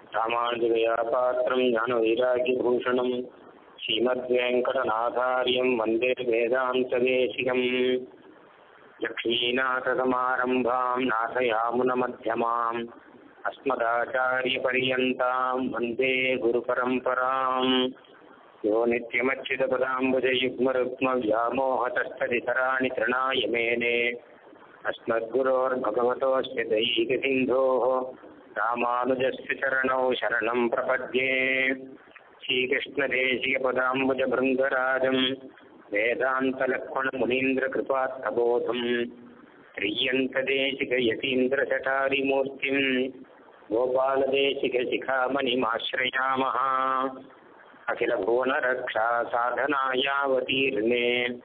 रामानुजदयापात्रं ज्ञानवैराग्यभूषणं श्रीमद्वेङ्कटनाथार्यं वन्दे वेदान्तदेशिकम् लक्ष्मीनाथसमारम्भां नाथयामुनमध्यमाम् अस्मदाचार्यपर्यन्तां वन्दे गुरुपरम्पराम् यो नित्यमच्युतपदाम्बुजयुग्मरुक्मव्यामोहतस्तदितराणि तृणाय मेने अस्मद्गुरोर्भगवतोऽस्य दैकसिन्धोः रामानुजस्य चरणौ शरणं प्रपद्ये श्रीकृष्णदेशीयपदाम्बुजभृङ्गराजं वेदान्तलक्ष्मणमुनीन्द्रकृपात्तबोधं त्रिय्यन्तदेशिकयतीन्द्रचटारिमूर्तिं गोपालदेशिकशिखामणिमाश्रयामः अखिलभुवनरक्षा साधनायावतीर्णे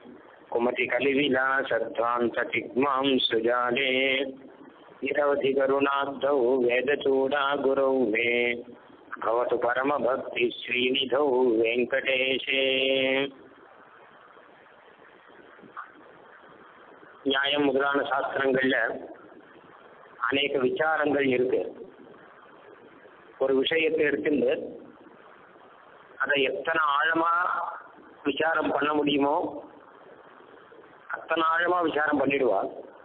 कुमतिकलिविलासध्वान्ततिग्मां सुजाले निरवधिकरुणाब्धौ वेदचूडागुरौ मे भवतु परमभक्तिश्रीनिधौ வெங்கடேஷே நியாயம் முதலான சாஸ்திரங்கள்ல அநேக விசாரங்கள் இருக்கு ஒரு விஷயத்தை எடுத்துட்டு அதை எத்தனை ஆழமா விசாரம் பண்ண முடியுமோ அத்தனை ஆழமா விசாரம் பண்ணிடுவா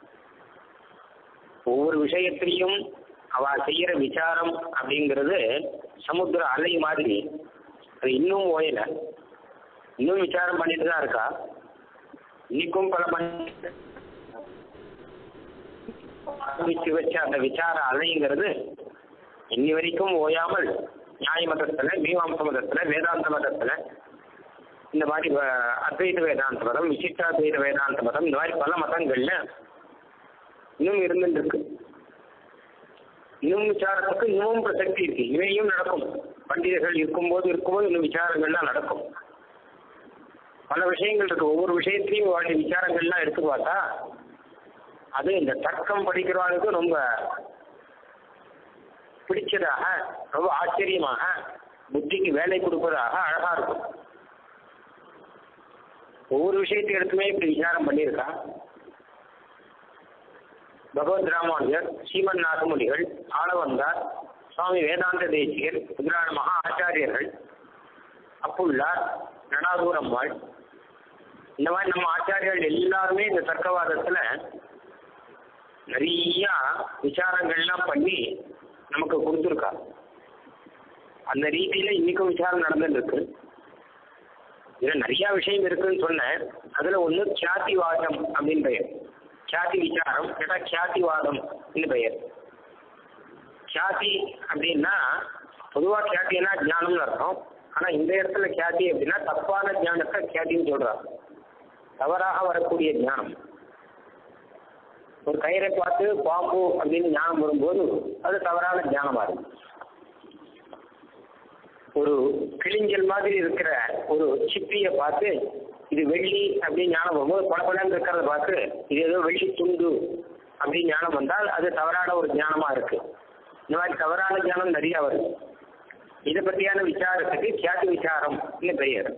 ஒவ்வொரு விஷயத்திலையும் அவ செய்யற விசாரம் அப்படிங்கிறது சமுத்திர அலை மாதிரி அது இன்னும் ஓயல இன்னும் விசாரம் பண்ணிட்டு தான் இருக்கா இன்னைக்கும் பல பண்ணி ஆரம்பிச்சு வச்ச அந்த விசார அலைங்கிறது இன்னி வரைக்கும் ஓயாமல் நியாய மதத்துல மீமாம்ச மதத்துல வேதாந்த மதத்துல இந்த மாதிரி அத்வைத வேதாந்த மதம் விசிஷ்டாத்வைத வேதாந்த மதம் இந்த மாதிரி பல மதங்கள்ல இன்னும் இருந்துட்டு இருக்கு இன்னும் விசாரத்துக்கு இன்னமும் பிரசக்தி இருக்கு இவையும் நடக்கும் பண்டிகைகள் இருக்கும்போது இருக்கும்போது இன்னும் விசாரங்கள்லாம் நடக்கும் பல விஷயங்கள் இருக்கு ஒவ்வொரு விஷயத்திலையும் வாழ்க்கை விசாரங்கள்லாம் எடுத்து பார்த்தா அது இந்த தர்க்கம் படிக்கிறவனுக்கு ரொம்ப பிடிச்சதாக ரொம்ப ஆச்சரியமாக புத்திக்கு வேலை கொடுப்பதாக அழகா இருக்கும் ஒவ்வொரு விஷயத்தை எடுத்துமே இப்படி விசாரம் பண்ணியிருக்கா பகவத் ராமானுஜர் சீமன் நாகமுனிகள் ஆளவந்தார் சுவாமி வேதாந்த தேசிகர் முதலான மகா ஆச்சாரியர்கள் அப்புள்ளார் நடாதூரம்மாள் இந்த மாதிரி நம்ம ஆச்சாரியர்கள் எல்லாருமே இந்த தர்க்கவாதத்துல நிறைய விசாரங்கள்லாம் பண்ணி நமக்கு கொடுத்துருக்கா அந்த ரீதியில இன்னைக்கும் விசாரம் நடந்துட்டு இருக்கு இதுல நிறைய விஷயம் இருக்குன்னு சொன்னேன் அதுல ஒண்ணு கியாதிவாதம் அப்படின்னு பெயர் கியாதி விசாரம் கேட்டா கியாதிவாதம் பெயர் கியாதி அப்படின்னா பொதுவா கியாத்தினா ஞானம்னு அர்த்தம் ஆனா இந்த இடத்துல கியாதி அப்படின்னா தப்பான ஞானத்தை கியாதின்னு சொல்றாங்க தவறாக வரக்கூடிய ஞானம் ஒரு கயிறை பார்த்து பாம்பு அப்படின்னு ஞானம் வரும்போது அது தவறான ஞானமா இருக்கு ஒரு கிளிஞ்சல் மாதிரி இருக்கிற ஒரு சிப்பியை பார்த்து இது வெள்ளி அப்படின்னு ஞானம் வரும்போது படப்படன்னு இருக்கிறத பார்த்து இது ஏதோ வெள்ளி துண்டு அப்படின்னு ஞானம் வந்தால் அது தவறான ஒரு ஞானமா இருக்கு இந்த மாதிரி தவறான ஞானம் நிறைய வருது இதை பற்றியான விசாரத்துக்கு கியாதி விசாரம் பெயர்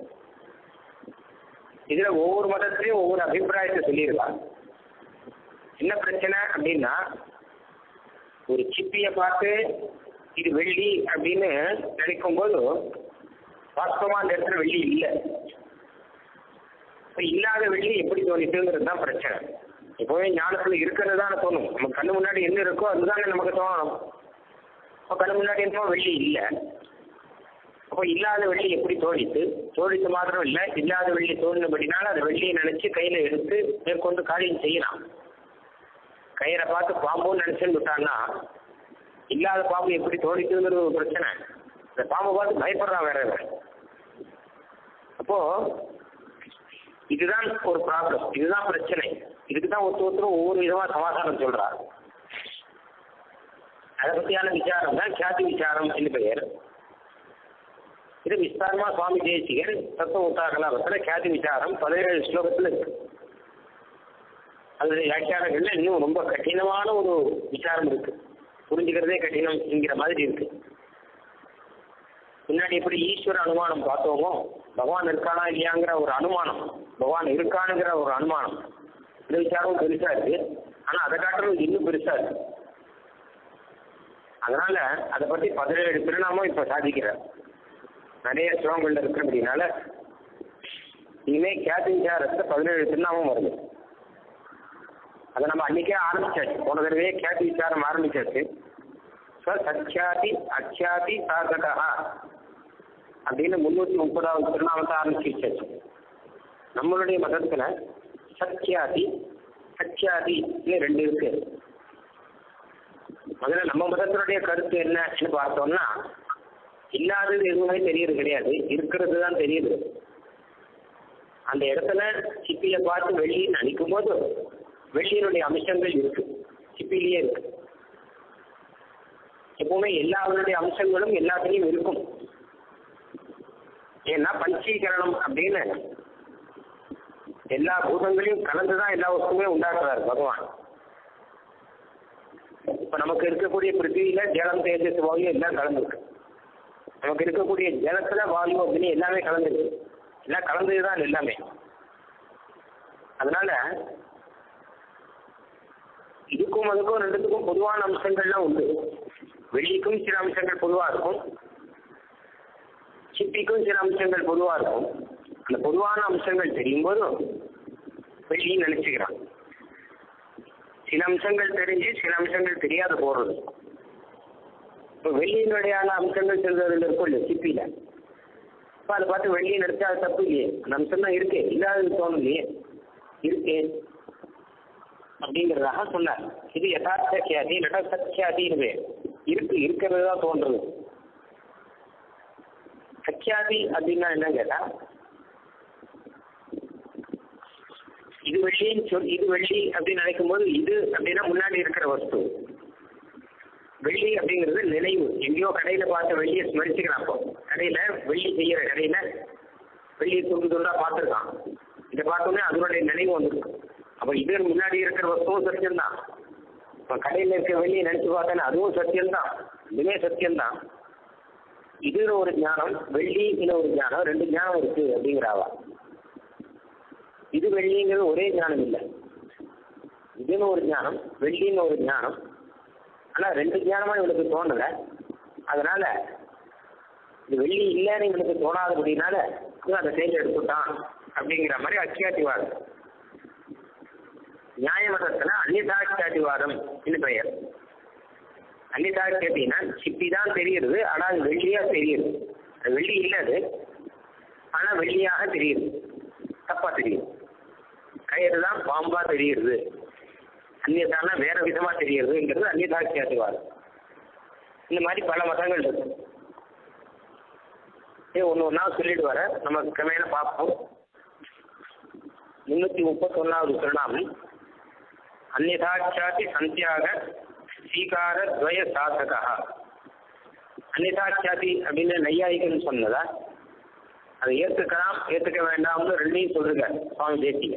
இதுல ஒவ்வொரு மதத்திலையும் ஒவ்வொரு அபிப்பிராயத்தை சொல்லியிருக்காங்க என்ன பிரச்சனை அப்படின்னா ஒரு சிப்பியை பார்த்து இது வெள்ளி அப்படின்னு நினைக்கும் போது வாஸ்தவமா அந்த இடத்துல வெள்ளி இல்லை இப்போ இல்லாத வெள்ளி எப்படி தோணிட்டுங்கிறது தான் பிரச்சனை எப்போவே ஞானத்துல இருக்கிறது தானே தோணும் நம்ம கண்ணு முன்னாடி என்ன இருக்கோ அதுதானே நமக்கு தோணணும் இப்போ கண்ணு முன்னாடி என்னமோ வெள்ளி இல்லை அப்போ இல்லாத வெள்ளி எப்படி தோணித்து தோழித்து மாத்திரம் இல்லை இல்லாத வெள்ளி தோணினபடினால அந்த வெள்ளியை நினைச்சு கையில எடுத்து மேற்கொண்டு காரியம் செய்யலாம் கயிறை பார்த்து பாம்புன்னு நினைச்சுன்னு விட்டான்னா இல்லாத பாம்பு எப்படி தோணிக்குங்கிறது ஒரு பிரச்சனை இந்த பாம்பை பார்த்து பயப்படுறான் வேற அப்போ இதுதான் ஒரு ப்ராப்ளம் இதுதான் பிரச்சனை இதுக்கு தான் ஒருத்தர் ஒருத்தரும் ஒவ்வொரு விதமா சமாதானம் சொல்றார் அதை பத்தியான விசாரம் தான் கியாதி விசாரம் என்று பெயர் இது விஸ்தாரமா சுவாமி தேசிகர் தத்துவ உத்தாகலாபத்துல கியாதி விசாரம் பதினேழு ஸ்லோகத்துல இருக்கு அது வியாக்கியானங்கள்ல இன்னும் ரொம்ப கடினமான ஒரு விசாரம் இருக்கு புரிஞ்சுக்கிறதே கடினம் என்கிற மாதிரி இருக்கு முன்னாடி எப்படி ஈஸ்வர அனுமானம் பார்த்தோமோ பகவான் இருக்கானா இல்லையாங்கிற ஒரு அனுமானம் பகவான் இருக்கானுங்கிற ஒரு அனுமானம் இந்த விசாரம் பெருசா இருக்கு ஆனா அதை காட்டிலும் இன்னும் பெருசா இருக்கு அதனால அதை பத்தி பதினேழு திருநாமம் இப்ப சாதிக்கிறார் நிறைய ஸ்லோகங்கள்ல இருக்கு அப்படின்னால இனிமே கேத்தி விசாரத்தை பதினேழு திருநாமம் வருது அதை நம்ம அன்னைக்கே ஆரம்பிச்சாச்சு போன தடவையே கேத்தி விசாரம் ஆரம்பிச்சாச்சு ஸோ சத்யாதி அக்ஷாதி சாதகா அப்படின்னு முன்னூத்தி முப்பதாவது திருநாமத்தை ஆரம்பிச்சு வச்சாச்சு நம்மளுடைய மதத்துல சத்யாதி சத்யாதின்னு ரெண்டு இருக்கு முதல்ல நம்ம மதத்தினுடைய கருத்து என்னன்னு பார்த்தோம்னா இல்லாதது எதுவுமே தெரியறது கிடையாது இருக்கிறது தான் தெரியுது அந்த இடத்துல சிப்பியை பார்த்து வெள்ளின்னு நினைக்கும் போது வெள்ளியினுடைய அம்சங்கள் இருக்கு சிப்பிலேயே இருக்கு எப்பவுமே எல்லாருடைய அம்சங்களும் எல்லாத்துலேயும் இருக்கும் ஏன்னா பஞ்சீகரணம் அப்படின்னு எல்லா பூதங்களையும் கலந்துதான் எல்லா வஸ்துமே உண்டாக்குறாரு பகவான் இப்ப நமக்கு இருக்கக்கூடிய பிருத்திவியில ஜலம் தேஜஸ் வாயு எல்லாம் கலந்துருக்கு நமக்கு இருக்கக்கூடிய ஜலத்துல வாயு அப்படின்னு எல்லாமே கலந்துருக்கு எல்லாம் கலந்ததுதான் எல்லாமே அதனால இதுக்கும் அதுக்கும் ரெண்டுத்துக்கும் பொதுவான அம்சங்கள்லாம் உண்டு வெள்ளிக்கும் சில அம்சங்கள் பொதுவா இருக்கும் சிப்பிக்கும் சில அம்சங்கள் பொதுவா இருக்கும் அந்த பொதுவான அம்சங்கள் தெரியும் போது வெள்ளின்னு நினைச்சுக்கிறான் சில அம்சங்கள் தெரிஞ்சு சில அம்சங்கள் தெரியாத போறது இப்போ வெள்ளியினுடைய அம்சங்கள் தெரிஞ்சதுல இருக்கும் இல்லையா சிப்பியில இப்போ அதை பார்த்து வெள்ளியை நினைச்சா அது தப்பு இல்லையே அந்த அம்சம் தான் இருக்கே இல்லாதது தோணலையே இருக்கே அப்படிங்கிறதாக சொன்னார் இது யதார்த்த கியாதி இல்லாட்டா சத்யாதின்னு இருக்கு இருக்கிறது தான் தோன்றுறது சத்யாதி அப்படின்னா என்ன கேட்டா இது வெள்ளின்னு சொல் இது வெள்ளி அப்படின்னு நினைக்கும் போது இது அப்படின்னா முன்னாடி இருக்கிற வஸ்து வெள்ளி அப்படிங்கிறது நினைவு எங்கேயோ கடையில பார்த்த வெள்ளியை ஸ்மரிச்சுக்கிறான் அப்போ கடையில வெள்ளி செய்யற கடையில வெள்ளி துண்டு துண்டா பார்த்துருக்கான் இதை பார்த்தோன்னே அதனுடைய நினைவு வந்துருக்கு அப்ப இது முன்னாடி இருக்கிற வஸ்துவும் சத்தியம்தான் இப்போ கடையில் இருக்கிற வெள்ளியை நினைச்சு பார்த்தேன்னா அதுவும் சத்தியம்தான் இதுவே சத்தியம்தான் இதுல ஒரு ஞானம் வெள்ளிங்கிற ஒரு ஞானம் ரெண்டு ஞானம் இருக்கு அப்படிங்கிறாவா இது வெள்ளிங்கிறது ஒரே ஞானம் இல்லை இதுன்னு ஒரு ஞானம் வெள்ளின்னு ஒரு ஞானம் ஆனா ரெண்டு ஞானமா இவனுக்கு தோணல அதனால இது வெள்ளி இல்லைன்னு இவனுக்கு தோணாதபடினால இவன் அதை தேர்ந்து எடுத்துட்டான் அப்படிங்கிற மாதிரி அச்சியாத்திவாதம் நியாய மதத்துல அந்நிதாட்சியாதிவாதம் பெயர் அந்நிதாட்சியத்தினா சிப்பி தான் தெரியுது ஆனா அது வெள்ளியா தெரியுது அது வெள்ளி இல்லை அது ஆனா வெள்ளியாக தெரியுது தப்பா தெரியுது கயிறு தான் பாம்பா தெரியுது அந்நியதான வேற விதமா தெரியுதுங்கிறது அந்நியதாட்சியாதிவாதம் இந்த மாதிரி பல மதங்கள் இருக்கு ஏ ஒன்று ஒன்றா சொல்லிட்டு வர நம்ம கிரமேண பார்ப்போம் முன்னூத்தி முப்பத்தொன்னாவது திருநாமம் அந்நிதாட்சாதி சந்தியாக ஸ்வீகார துவய சாதகா அந்நிதாட்சாதி அப்படின்னு நையாயிகன்னு சொன்னதா அதை ஏத்துக்கலாம் ஏத்துக்க வேண்டாம்னு ரெண்டையும் சொல்லுங்க சுவாமி தேசிய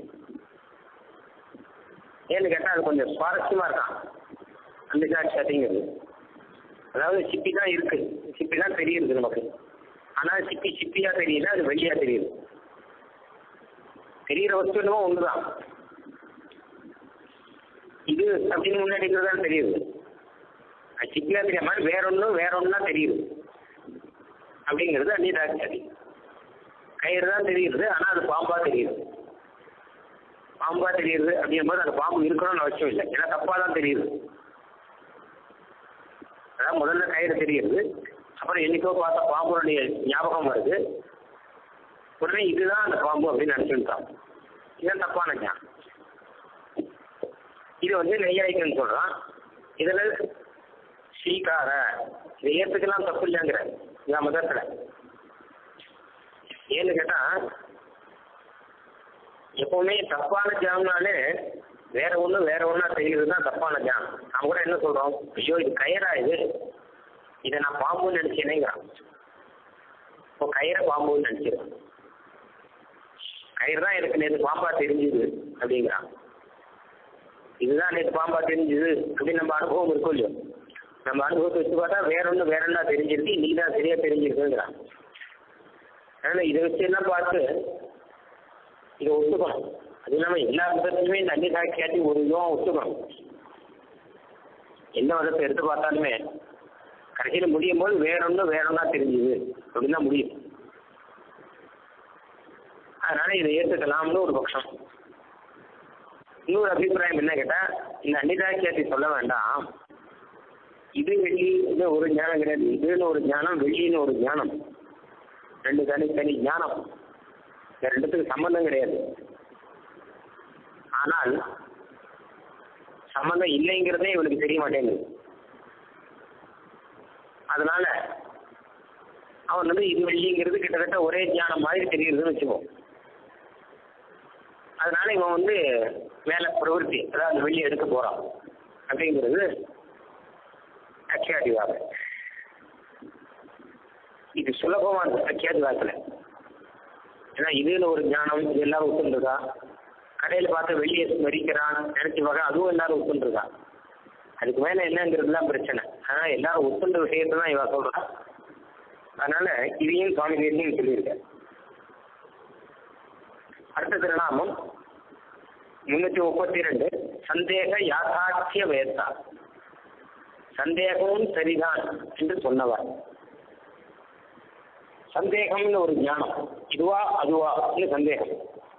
ஏன்னு கேட்டா அது கொஞ்சம் சுவாரஸ்யமா இருக்கான் அந்நிதாட்சாதிங்கிறது அதாவது சிப்பி தான் இருக்கு சிப்பி தான் தெரியுது நமக்கு ஆனா சிப்பி சிப்பியா தெரியல அது வெள்ளியா தெரியுது தெரிகிற வஸ்து என்னமோ ஒண்ணுதான் இது அப்படின்னு முன்னாடி தான் தெரியுது சிப்பியா தெரிய மாதிரி வேற ஒன்றும் வேற ஒன்றா தெரியுது அப்படிங்கிறது அந்நியதாட்சதி கயிறு தான் தெரியுது ஆனா அது பாம்பா தெரியுது பாம்பா தெரியுது அப்படிங்கும்போது அந்த பாம்பு இருக்கணும்னு அவசியம் இல்லை ஏன்னா தப்பா தான் தெரியுது அதான் முதல்ல கயிறு தெரியுது அப்புறம் என்னைக்கோ பார்த்த பாம்புடைய ஞாபகம் வருது உடனே இதுதான் அந்த பாம்பு அப்படின்னு நினைச்சுட்டான் இதுதான் தப்பான ஞானம் இது வந்து நெய்யாய்க்குன்னு சொல்றான் இதுல ஸ்ரீகார இதை ஏத்துக்கலாம் தப்பு இல்லைங்கிற இந்த மதத்துல ஏன்னு கேட்டா எப்பவுமே தப்பான ஜாம்னாலே வேற ஒண்ணு வேற ஒண்ணா செய்யறது தான் தப்பான ஜாம் நாம கூட என்ன சொல்றோம் ஐயோ இது கயிறா இது இதை நான் பாம்புன்னு நினைச்சேனேங்கிறான் இப்போ கயிறை பாம்புன்னு நினைச்சிருக்கான் கயிறு தான் எனக்கு நேற்று பாம்பா தெரிஞ்சுது அப்படிங்கிறான் இதுதான் நேற்று பாம்பா தெரிஞ்சுது அப்படின்னு நம்ம அனுபவம் இருக்கும் இல்லையோ நம்ம அனுபவத்தை வச்சு பார்த்தா வேற ஒன்று வேற ஒன்றா தெரிஞ்சிருக்கு இன்னைக்கு தான் சரியா தெரிஞ்சிருக்குங்கிறான் அதனால இதை வச்சு எல்லாம் பார்த்து இதை ஒத்துக்கணும் அது இல்லாம எல்லா மதத்துலையுமே இந்த அந்நிய சாட்சியாட்டி ஒரு இதுவும் ஒத்துக்கணும் எந்த மதத்தை எடுத்து பார்த்தாலுமே கடைசியில் முடியும் போது வேறொன்னு வேறொன்னா தெரிஞ்சுது அப்படின்னு தான் முடியும் அதனால இதை ஏற்றுக்கலாம்னு ஒரு பட்சம் இன்னொரு அபிப்பிராயம் என்ன கேட்டா இந்த அன்னிதாக்கியத்தை சொல்ல வேண்டாம் இது வெள்ளி இது ஒரு ஞானம் கிடையாது இதுன்னு ஒரு ஞானம் வெள்ளின்னு ஒரு ஞானம் ரெண்டு தனித்தனி ஞானம் இந்த ரெண்டுத்துக்கு சம்பந்தம் கிடையாது ஆனால் சம்பந்தம் இல்லைங்கிறதே இவனுக்கு தெரிய மாட்டேங்குது அதனால அவன் வந்து இது வெள்ளிங்கிறது கிட்டத்தட்ட ஒரே ஞானம் மாதிரி தெரியுதுன்னு வச்சுக்கோம் அதனால இவன் வந்து மேல பிரவருத்தி அதாவது அந்த வெள்ளி எடுக்க போறான் அப்படிங்கிறது அக்கியாதிவாதம் இது சுலபமானது அக்கியாதிவாதத்துல ஏன்னா இதுல ஒரு ஞானம் இது எல்லாரும் ஒத்துருக்கா கடையில் பார்த்து வெளியே மறிக்கிறான் நினைச்சு பார்க்க அதுவும் எல்லாரும் ஒத்துருக்கா அதுக்கு மேல என்னங்கிறதுலாம் பிரச்சனை ஆனா எல்லாரும் ஒத்துன்ற விஷயத்தை தான் இவ சொல்றா அதனால இதையும் சுவாமி தேசியம் சொல்லியிருக்க அடுத்த திருநாமம் முன்னூத்தி முப்பத்தி ரெண்டு சந்தேக யாதாட்சிய வேத்தா சந்தேகமும் சரிதான் என்று சொன்னவர் சந்தேகம்னு ஒரு ஞானம் இதுவா அதுவா சந்தேகம்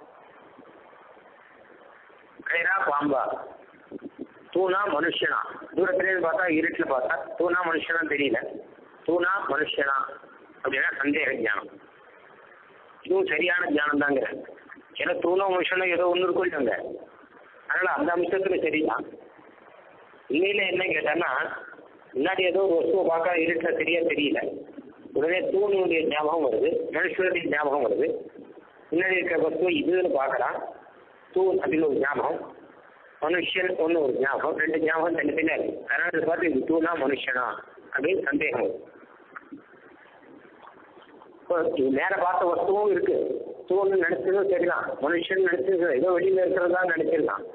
கயிறா பாம்பா தூணா மனுஷனா தூரத்துலேருந்து பார்த்தா இருட்டில் பார்த்தா தூணா மனுஷனா தெரியல தூணா மனுஷனா அப்படின்னா சந்தேக ஞானம் இதுவும் சரியான ஞானம் தாங்கிற ஏன்னா தூணோ மனுஷனோ ஏதோ ஒன்று இருக்கும் இல்லைங்க அதனால அந்த அம்சத்துல சரிதான் உண்மையில என்ன கேட்டான்னா முன்னாடி ஏதோ ஒரு வஸ்துவை பார்க்க இருட்டில் சரியா தெரியல உடனே தூணுடைய ஞாபகம் வருது மனுஷனுடைய ஞாபகம் வருது முன்னாடி இருக்கிற வஸ்துவை இதுன்னு பார்க்கலாம் தூண் அப்படின்னு ஒரு ஞாபகம் மனுஷன் ஒன்று ஒரு ஞாபகம் ரெண்டு ஞாபகம் தனித்தனியா இருக்கு அதனால இதை பார்த்து இது தூணா மனுஷனா அப்படின்னு சந்தேகம் வரும் இப்போ இது நேர பார்த்த வஸ்துவும் இருக்கு தூண் நினைச்சதும் சரிதான் மனுஷன் நினைச்சது ஏதோ வெளியில இருக்கிறதா நினைச்சிருக்கான்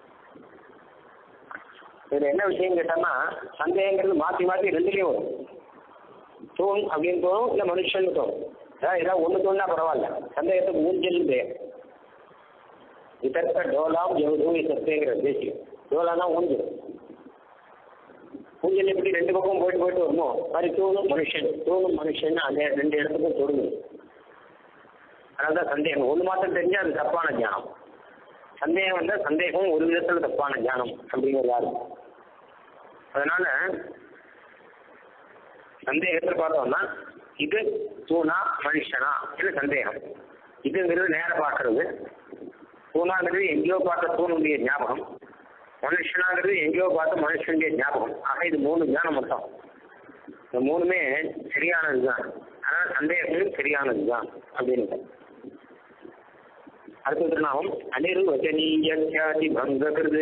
இதுல என்ன விஷயம் கேட்டோம்னா சந்தேகங்கிறது மாத்தி மாத்தி ரெண்டுலயும் வரும் தூண் அப்படின்னு தோணும் இல்ல மனுஷன் தோணும் அதாவது ஏதாவது ஒண்ணு தோணுனா பரவாயில்ல சந்தேகத்துக்கு ஊஞ்சல் பேர் இதற்க டோலாம் எவ்வளவு சத்தேங்கிற தேசியம் டோலானா ஊஞ்சல் ஊஞ்சல் எப்படி ரெண்டு பக்கம் போயிட்டு போயிட்டு வருமோ மாதிரி தூணும் மனுஷன் தூணும் மனுஷன் அந்த ரெண்டு இடத்துக்கும் தொடுங்க அதனால்தான் சந்தேகம் ஒன்று மாத்திரம் தெரிஞ்சா அது தப்பான ஞானம் சந்தேகம் வந்தா சந்தேகம் ஒரு விதத்துல தப்பான ஞானம் அப்படிங்கிறது யாரு அதனால சந்தேகத்தை பார்த்தோம்னா இது தூணா மனுஷனா இது சந்தேகம் இதுங்கிறது நேர பார்க்கறது தூணாங்கிறது எங்கேயோ பார்த்த தூணுடைய ஞாபகம் மனுஷனாங்கிறது எங்கேயோ பார்த்த மனுஷனுடைய ஞாபகம் ஆக இது மூணு ஞானம் மொத்தம் இந்த மூணுமே சரியானது தான் ஆனால் சந்தேகமும் சரியானது தான் அப்படின்னு அடுத்த திருநாமம் அனிர்வச்சனீயாதி பங்ககிருது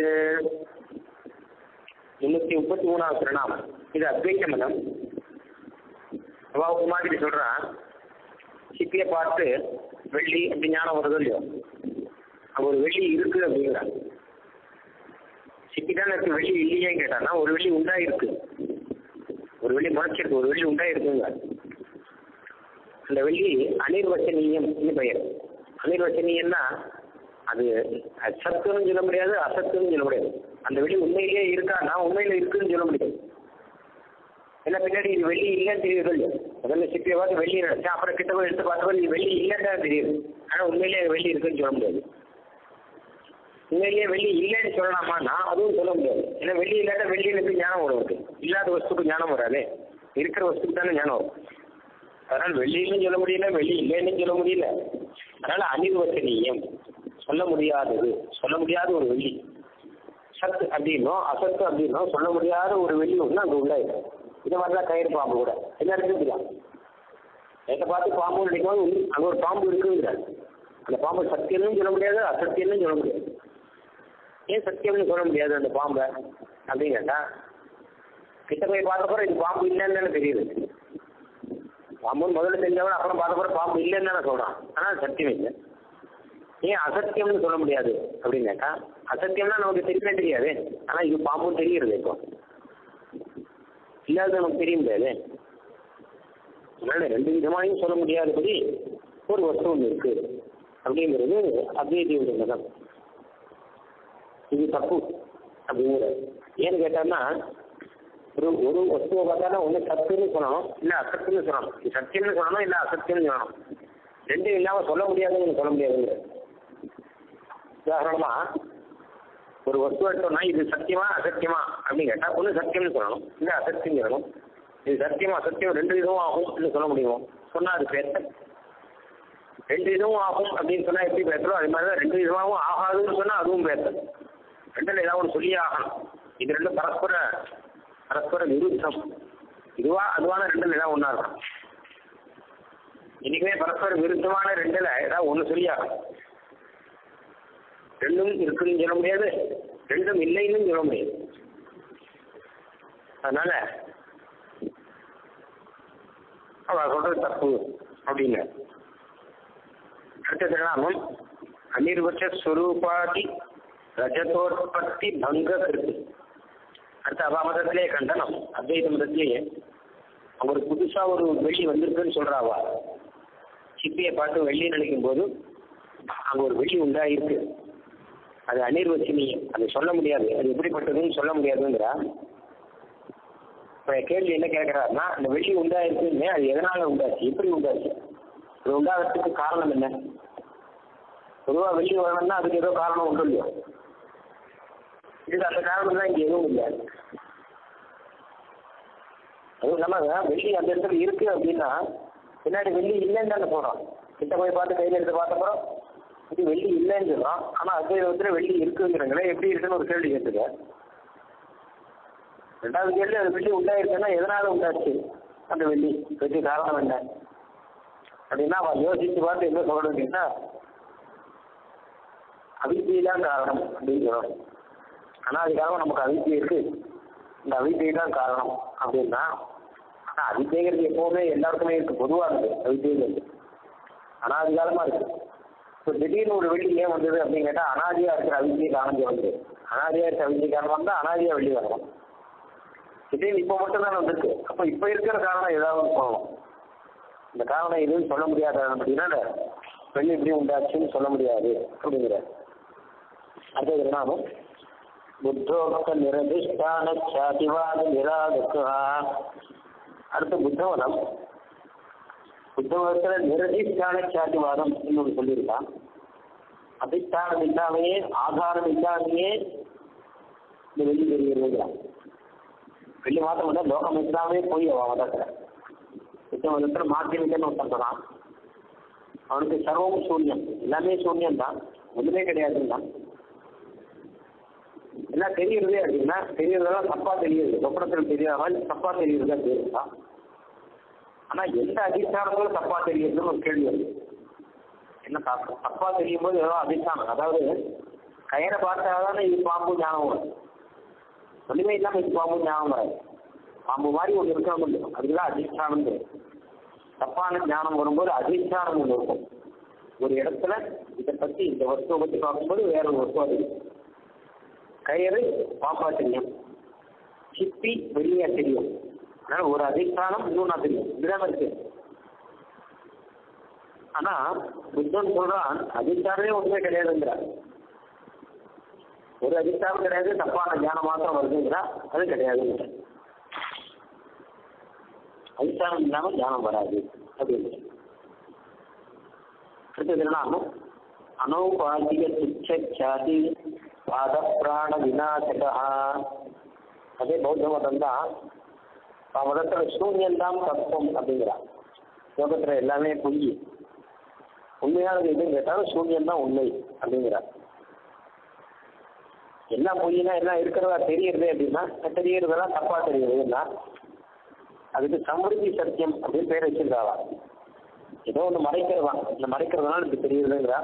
முன்னூத்தி முப்பத்தி மூணாவது திருநாமம் இது அத்வைத்த மதம் அவாவுக்கு மாதிரி சொல்றான் சிப்பியை பார்த்து வெள்ளி அப்படி ஞானம் வருதோ இல்லையோ அங்க ஒரு வெள்ளி இருக்கு அப்படிங்கிறான் சிப்பி தானே இருக்கு வெள்ளி இல்லையே கேட்டானா ஒரு வெள்ளி உண்டா இருக்கு ஒரு வெள்ளி முளைச்சிருக்கு ஒரு வெள்ளி உண்டா இருக்குங்க அந்த வெள்ளி அனிர்வச்சனீயம் பெயர் அனிர்வச்சனீயம்னா அது சத்துன்னு சொல்ல முடியாது அசத்துன்னு சொல்ல முடியாது அந்த வெள்ளி உண்மையிலேயே இருக்கான்னா உண்மையில இருக்குன்னு சொல்ல முடியாது ஏன்னா பின்னாடி இது வெள்ளி இல்லைன்னு தெரியுது இல்லையா முதல்ல சிப்பியை பார்த்து வெள்ளி நினைச்சேன் அப்புறம் கிட்ட போய் எடுத்து பார்த்தப்ப இது வெள்ளி இல்லைன்னு தான் தெரியுது ஆனால் உண்மையிலேயே வெள்ளி இருக்குன்னு சொல்ல முடியாது உண்மையிலேயே வெள்ளி இல்லைன்னு சொல்லலாமான்னா அதுவும் சொல்ல முடியாது ஏன்னா வெள்ளி இல்லாத வெள்ளியிலுக்கு ஞானம் வரும் இருக்கு இல்லாத வஸ்துக்கு ஞானம் வராது இருக்கிற வஸ்துக்கு தானே ஞானம் வரும் அதனால் வெள்ளின்னு சொல்ல முடியல வெள்ளி இல்லைன்னு சொல்ல முடியல அதனால அனிர்வச்சனீயம் சொல்ல முடியாதது சொல்ல முடியாத ஒரு வெள்ளி சத்து அப்படின்னோ அசத்து அப்படின்னோ சொல்ல முடியாத ஒரு வெள்ளி ஒன்று அங்கே உண்டாயிருக்கு இது மாதிரி தான் கயிறு பாம்பு கூட எல்லாருக்கும் இப்படிதான் எதை பார்த்து பாம்பு நினைக்கும் அங்கே ஒரு பாம்பு இருக்குங்கிறார் அந்த பாம்பு சத்தியம்னு சொல்ல முடியாது அசத்தியம்னு சொல்ல முடியாது ஏன் சத்தியம்னு சொல்ல முடியாது அந்த பாம்பை அப்படின்னு கேட்டா கிட்ட போய் பார்த்தப்பறம் இது பாம்பு இல்லைன்னு தானே தெரியுது பாம்புன்னு முதல்ல தெரிஞ்சவன் அப்புறம் பார்த்தப்பறம் பாம்பு இல்லைன்னு தானே சொல்றான் ஆனால் சத்தியம் இல்லை ஏன் அசத்தியம்னு சொல்ல முடியாது அப்படின்னு கேட்டா அசத்தியம்னா நமக்கு தெரியவே தெரியாது ஆனால் இது பாம்பும் தெரியுறது இப்போ இல்லாத நமக்கு தெரிய முடியாது அதனால ரெண்டு விதமாயும் சொல்ல முடியாதபடி ஒரு வஸ்து ஒன்று இருக்கு அப்படிங்கிறது அத்வைதியுடைய மதம் இது தப்பு அப்படிங்கிறது ஏன்னு கேட்டான்னா ஒரு ஒரு வஸ்துவை பார்த்தாலும் ஒன்று சத்துன்னு சொல்லணும் இல்லை அசத்துன்னு சொல்லணும் இது சத்தியம்னு சொல்லணும் இல்லை அசத்தியம்னு சொல்லணும் ரெண்டும் இல்லாமல் சொல்ல முடியாதுன்னு சொல்ல முடியாதுங்க உதாரணமா ஒரு வஸ்து எடுத்தோம்னா இது சத்தியமா அசத்தியமா அப்படின்னு கேட்டால் ஒன்று சத்தியம்னு சொல்லணும் இல்லை அசத்தியம் சொல்லணும் இது சத்தியம் அசத்தியம் ரெண்டு இதுவும் ஆகும் அப்படின்னு சொல்ல முடியும் சொன்னா அது பேச ரெண்டு இதுவும் ஆகும் அப்படின்னு சொன்னா எப்படி பேசுறோம் அது மாதிரி தான் ரெண்டு இதுவாகவும் ஆகாதுன்னு சொன்னா அதுவும் பேசும் ரெண்டுல ஏதாவது ஒன்று சொல்லியே ஆகணும் இது ரெண்டும் பரஸ்பர பரஸ்பர விருத்தம் இதுவா அதுவான ரெண்டுல ஏதாவது ஒன்றா இருக்கும் இன்னைக்குமே பரஸ்பர விருத்தமான ரெண்டுல ஏதாவது ஒன்று சொல்லி ஆகணும் ரெண்டும் இருக்குன்னு சொல்ல முடியாது ரெண்டும் இல்லைன்னு சொல்ல முடியாது அதனால அவ சொல்றது தப்பு அப்படின்னு அடுத்தது நாமம் அனிர்வச்ச ஸ்வரூபாதி ரஜதோற்பத்தி பங்க கிருத்து அடுத்த அபாமதத்திலே கண்டனம் அத்வைத மதத்திலேயே அவங்க ஒரு புதுசா ஒரு வெள்ளி வந்திருக்குன்னு சொல்றாவா சிப்பியை பார்த்து வெள்ளி நினைக்கும் போது அங்க ஒரு வெள்ளி உண்டாயிருக்கு அது அனிர்வச்சனீயம் அது சொல்ல முடியாது அது எப்படிப்பட்டதுன்னு சொல்ல முடியாதுங்கிறா இப்ப கேள்வி என்ன கேட்கிறாருன்னா அந்த வெள்ளி உண்டாயிருக்குன்னு அது எதனால உண்டாச்சு எப்படி உண்டாச்சு அது உண்டாகிறதுக்கு காரணம் என்ன பொதுவா வெள்ளி வரணும்னா அதுக்கு ஏதோ காரணம் உண்டு இல்லையோ இது அந்த காரணம் தான் இங்க எதுவும் இல்லை அதுவும் இல்லாம வெள்ளி அந்த இடத்துல இருக்கு அப்படின்னா பின்னாடி வெள்ளி இல்லைன்னு தானே போறோம் கிட்ட போய் பார்த்து கையில எடுத்து பார்த்தப்பறம் இது வெள்ளி இல்லைன்னு சொல்றோம் ஆனா அதே விதத்துல வெள்ளி இருக்குங்கிறங்களே எப்படி இருக்குன்னு ஒரு கேள்வி கேட்டுக்க ரெண்டாவது கேள்வி அது வெள்ளி உண்டாயிருக்குன்னா எதனால உண்டாச்சு அந்த வெள்ளி வெள்ளி காரணம் என்ன அப்படின்னா அவன் யோசிச்சு பார்த்து என்ன சொல்லணும் அப்படின்னா அவித்தியை தான் காரணம் அப்படின்னு சொல்லணும் ஆனா அதுக்காக நமக்கு அவித்தியை இருக்கு இந்த அவித்தியை தான் காரணம் அப்படின்னா ஆனா அவித்தியங்கிறது எப்பவுமே எல்லாருக்குமே இருக்கு பொதுவா இருக்கு அவித்தியங்கிறது அனாதிகாலமா இருக்கு இப்போ திடீர்னு ஒரு வெள்ளி ஏன் வந்தது அப்படின்னு கேட்டா அனாதியா இருக்கிற அவித்தியை காரணம் வந்து அனாதியா இருக்கிற அவித்தியை காரணம் வந்தா அனாதியா வெள்ளி வரணும் திடீர்னு இப்போ மட்டும் தான் வந்திருக்கு அப்போ இப்போ இருக்கிற காரணம் ஏதாவது சொல்லணும் இந்த காரணம் எதுவும் சொல்ல முடியாத அப்படின்னா வெள்ளி இப்படி உண்டாச்சுன்னு சொல்ல முடியாது அப்படிங்கிற அடுத்தது நாமும் புத்தோக்த நிரதிஷ்டான சாதிவாத நிராகத்துவா அடுத்து புத்தவனம் புத்தகத்துல நிரதிஷ்டான சாதிவாதம் இன்னொன்று சொல்லியிருக்கான் அதிஷ்டானம் இல்லாமையே ஆதாரம் இல்லாமையே இந்த வெளி தெரிகிறதுங்கிறான் வெளி மாற்றம் வந்து லோகம் இல்லாமே போய் அவன் மதத்துல புத்தகத்துல மாத்தியமிக்கன்னு ஒருத்தன் சொன்னான் அவனுக்கு சர்வம் சூன்யம் எல்லாமே சூன்யம் தான் ஒண்ணுமே கிடையாதுன்னு தான் எல்லாம் தெரியுறதே அப்படின்னா தெரியறதெல்லாம் தப்பா தெரியுது சொப்பனத்தில் தெரியாமல் தப்பா தெரியுறது அப்படின்னா ஆனா எந்த அதிஷ்டானங்களும் தப்பா தெரியுதுன்னு ஒரு கேள்வி வருது என்ன தப்பு தப்பா தெரியும் போது ஏதோ அதிஷ்டானம் அதாவது கயிறை பார்த்தாதானே இது பாம்பு ஞாபகம் வரும் ஒண்ணுமே இல்லாம இது பாம்பு ஞாபகம் வராது பாம்பு மாதிரி ஒன்று இருக்க முடியும் அதுக்குதான் அதிஷ்டானம் தப்பான ஞானம் வரும்போது அதிஷ்டானம் ஒன்று இருக்கும் ஒரு இடத்துல இதை பத்தி இந்த வஸ்துவை பத்தி பார்க்கும்போது வேற ஒரு வஸ்துவா தெரியும் கயிறு பாப்பா தெரியும் சிப்பி வெளியா தெரியும் அதனால ஒரு அதிஷ்டானம் இன்னொன்னா தெரியும் இதுதான் இருக்கு ஆனா புத்தன் சொல்றான் அதிஷ்டானமே ஒண்ணுமே கிடையாதுங்கிறார் ஒரு அதிஷ்டானம் கிடையாது தப்பான ஞானம் மாத்திரம் வருதுங்கிறா அது கிடையாதுங்கிற அதிஷ்டானம் இல்லாம ஞானம் வராது அப்படின்னு அடுத்தது என்ன அனௌபாதிக துச்சாதி பாத பிராண விநாசகா அதே பௌத்த மதம் தான் மதத்துல சூன்யந்தான் தத்துவம் அப்படிங்கிறான் லோகத்துல எல்லாமே பொய் உண்மையானது எதுன்னு கேட்டாலும் சூன்யம் தான் உண்மை அப்படிங்கிறார் எல்லாம் பொய்னா எல்லாம் இருக்கிறதா தெரியறது அப்படின்னா தெரியறதெல்லாம் தப்பா தெரியுதுன்னா அதுக்கு சமிருத்தி சத்தியம் அப்படின்னு பேர் வச்சிருக்காளா ஏதோ ஒன்று மறைக்கிறதா இந்த மறைக்கிறதுனால இப்படி தெரியுதுங்கிறா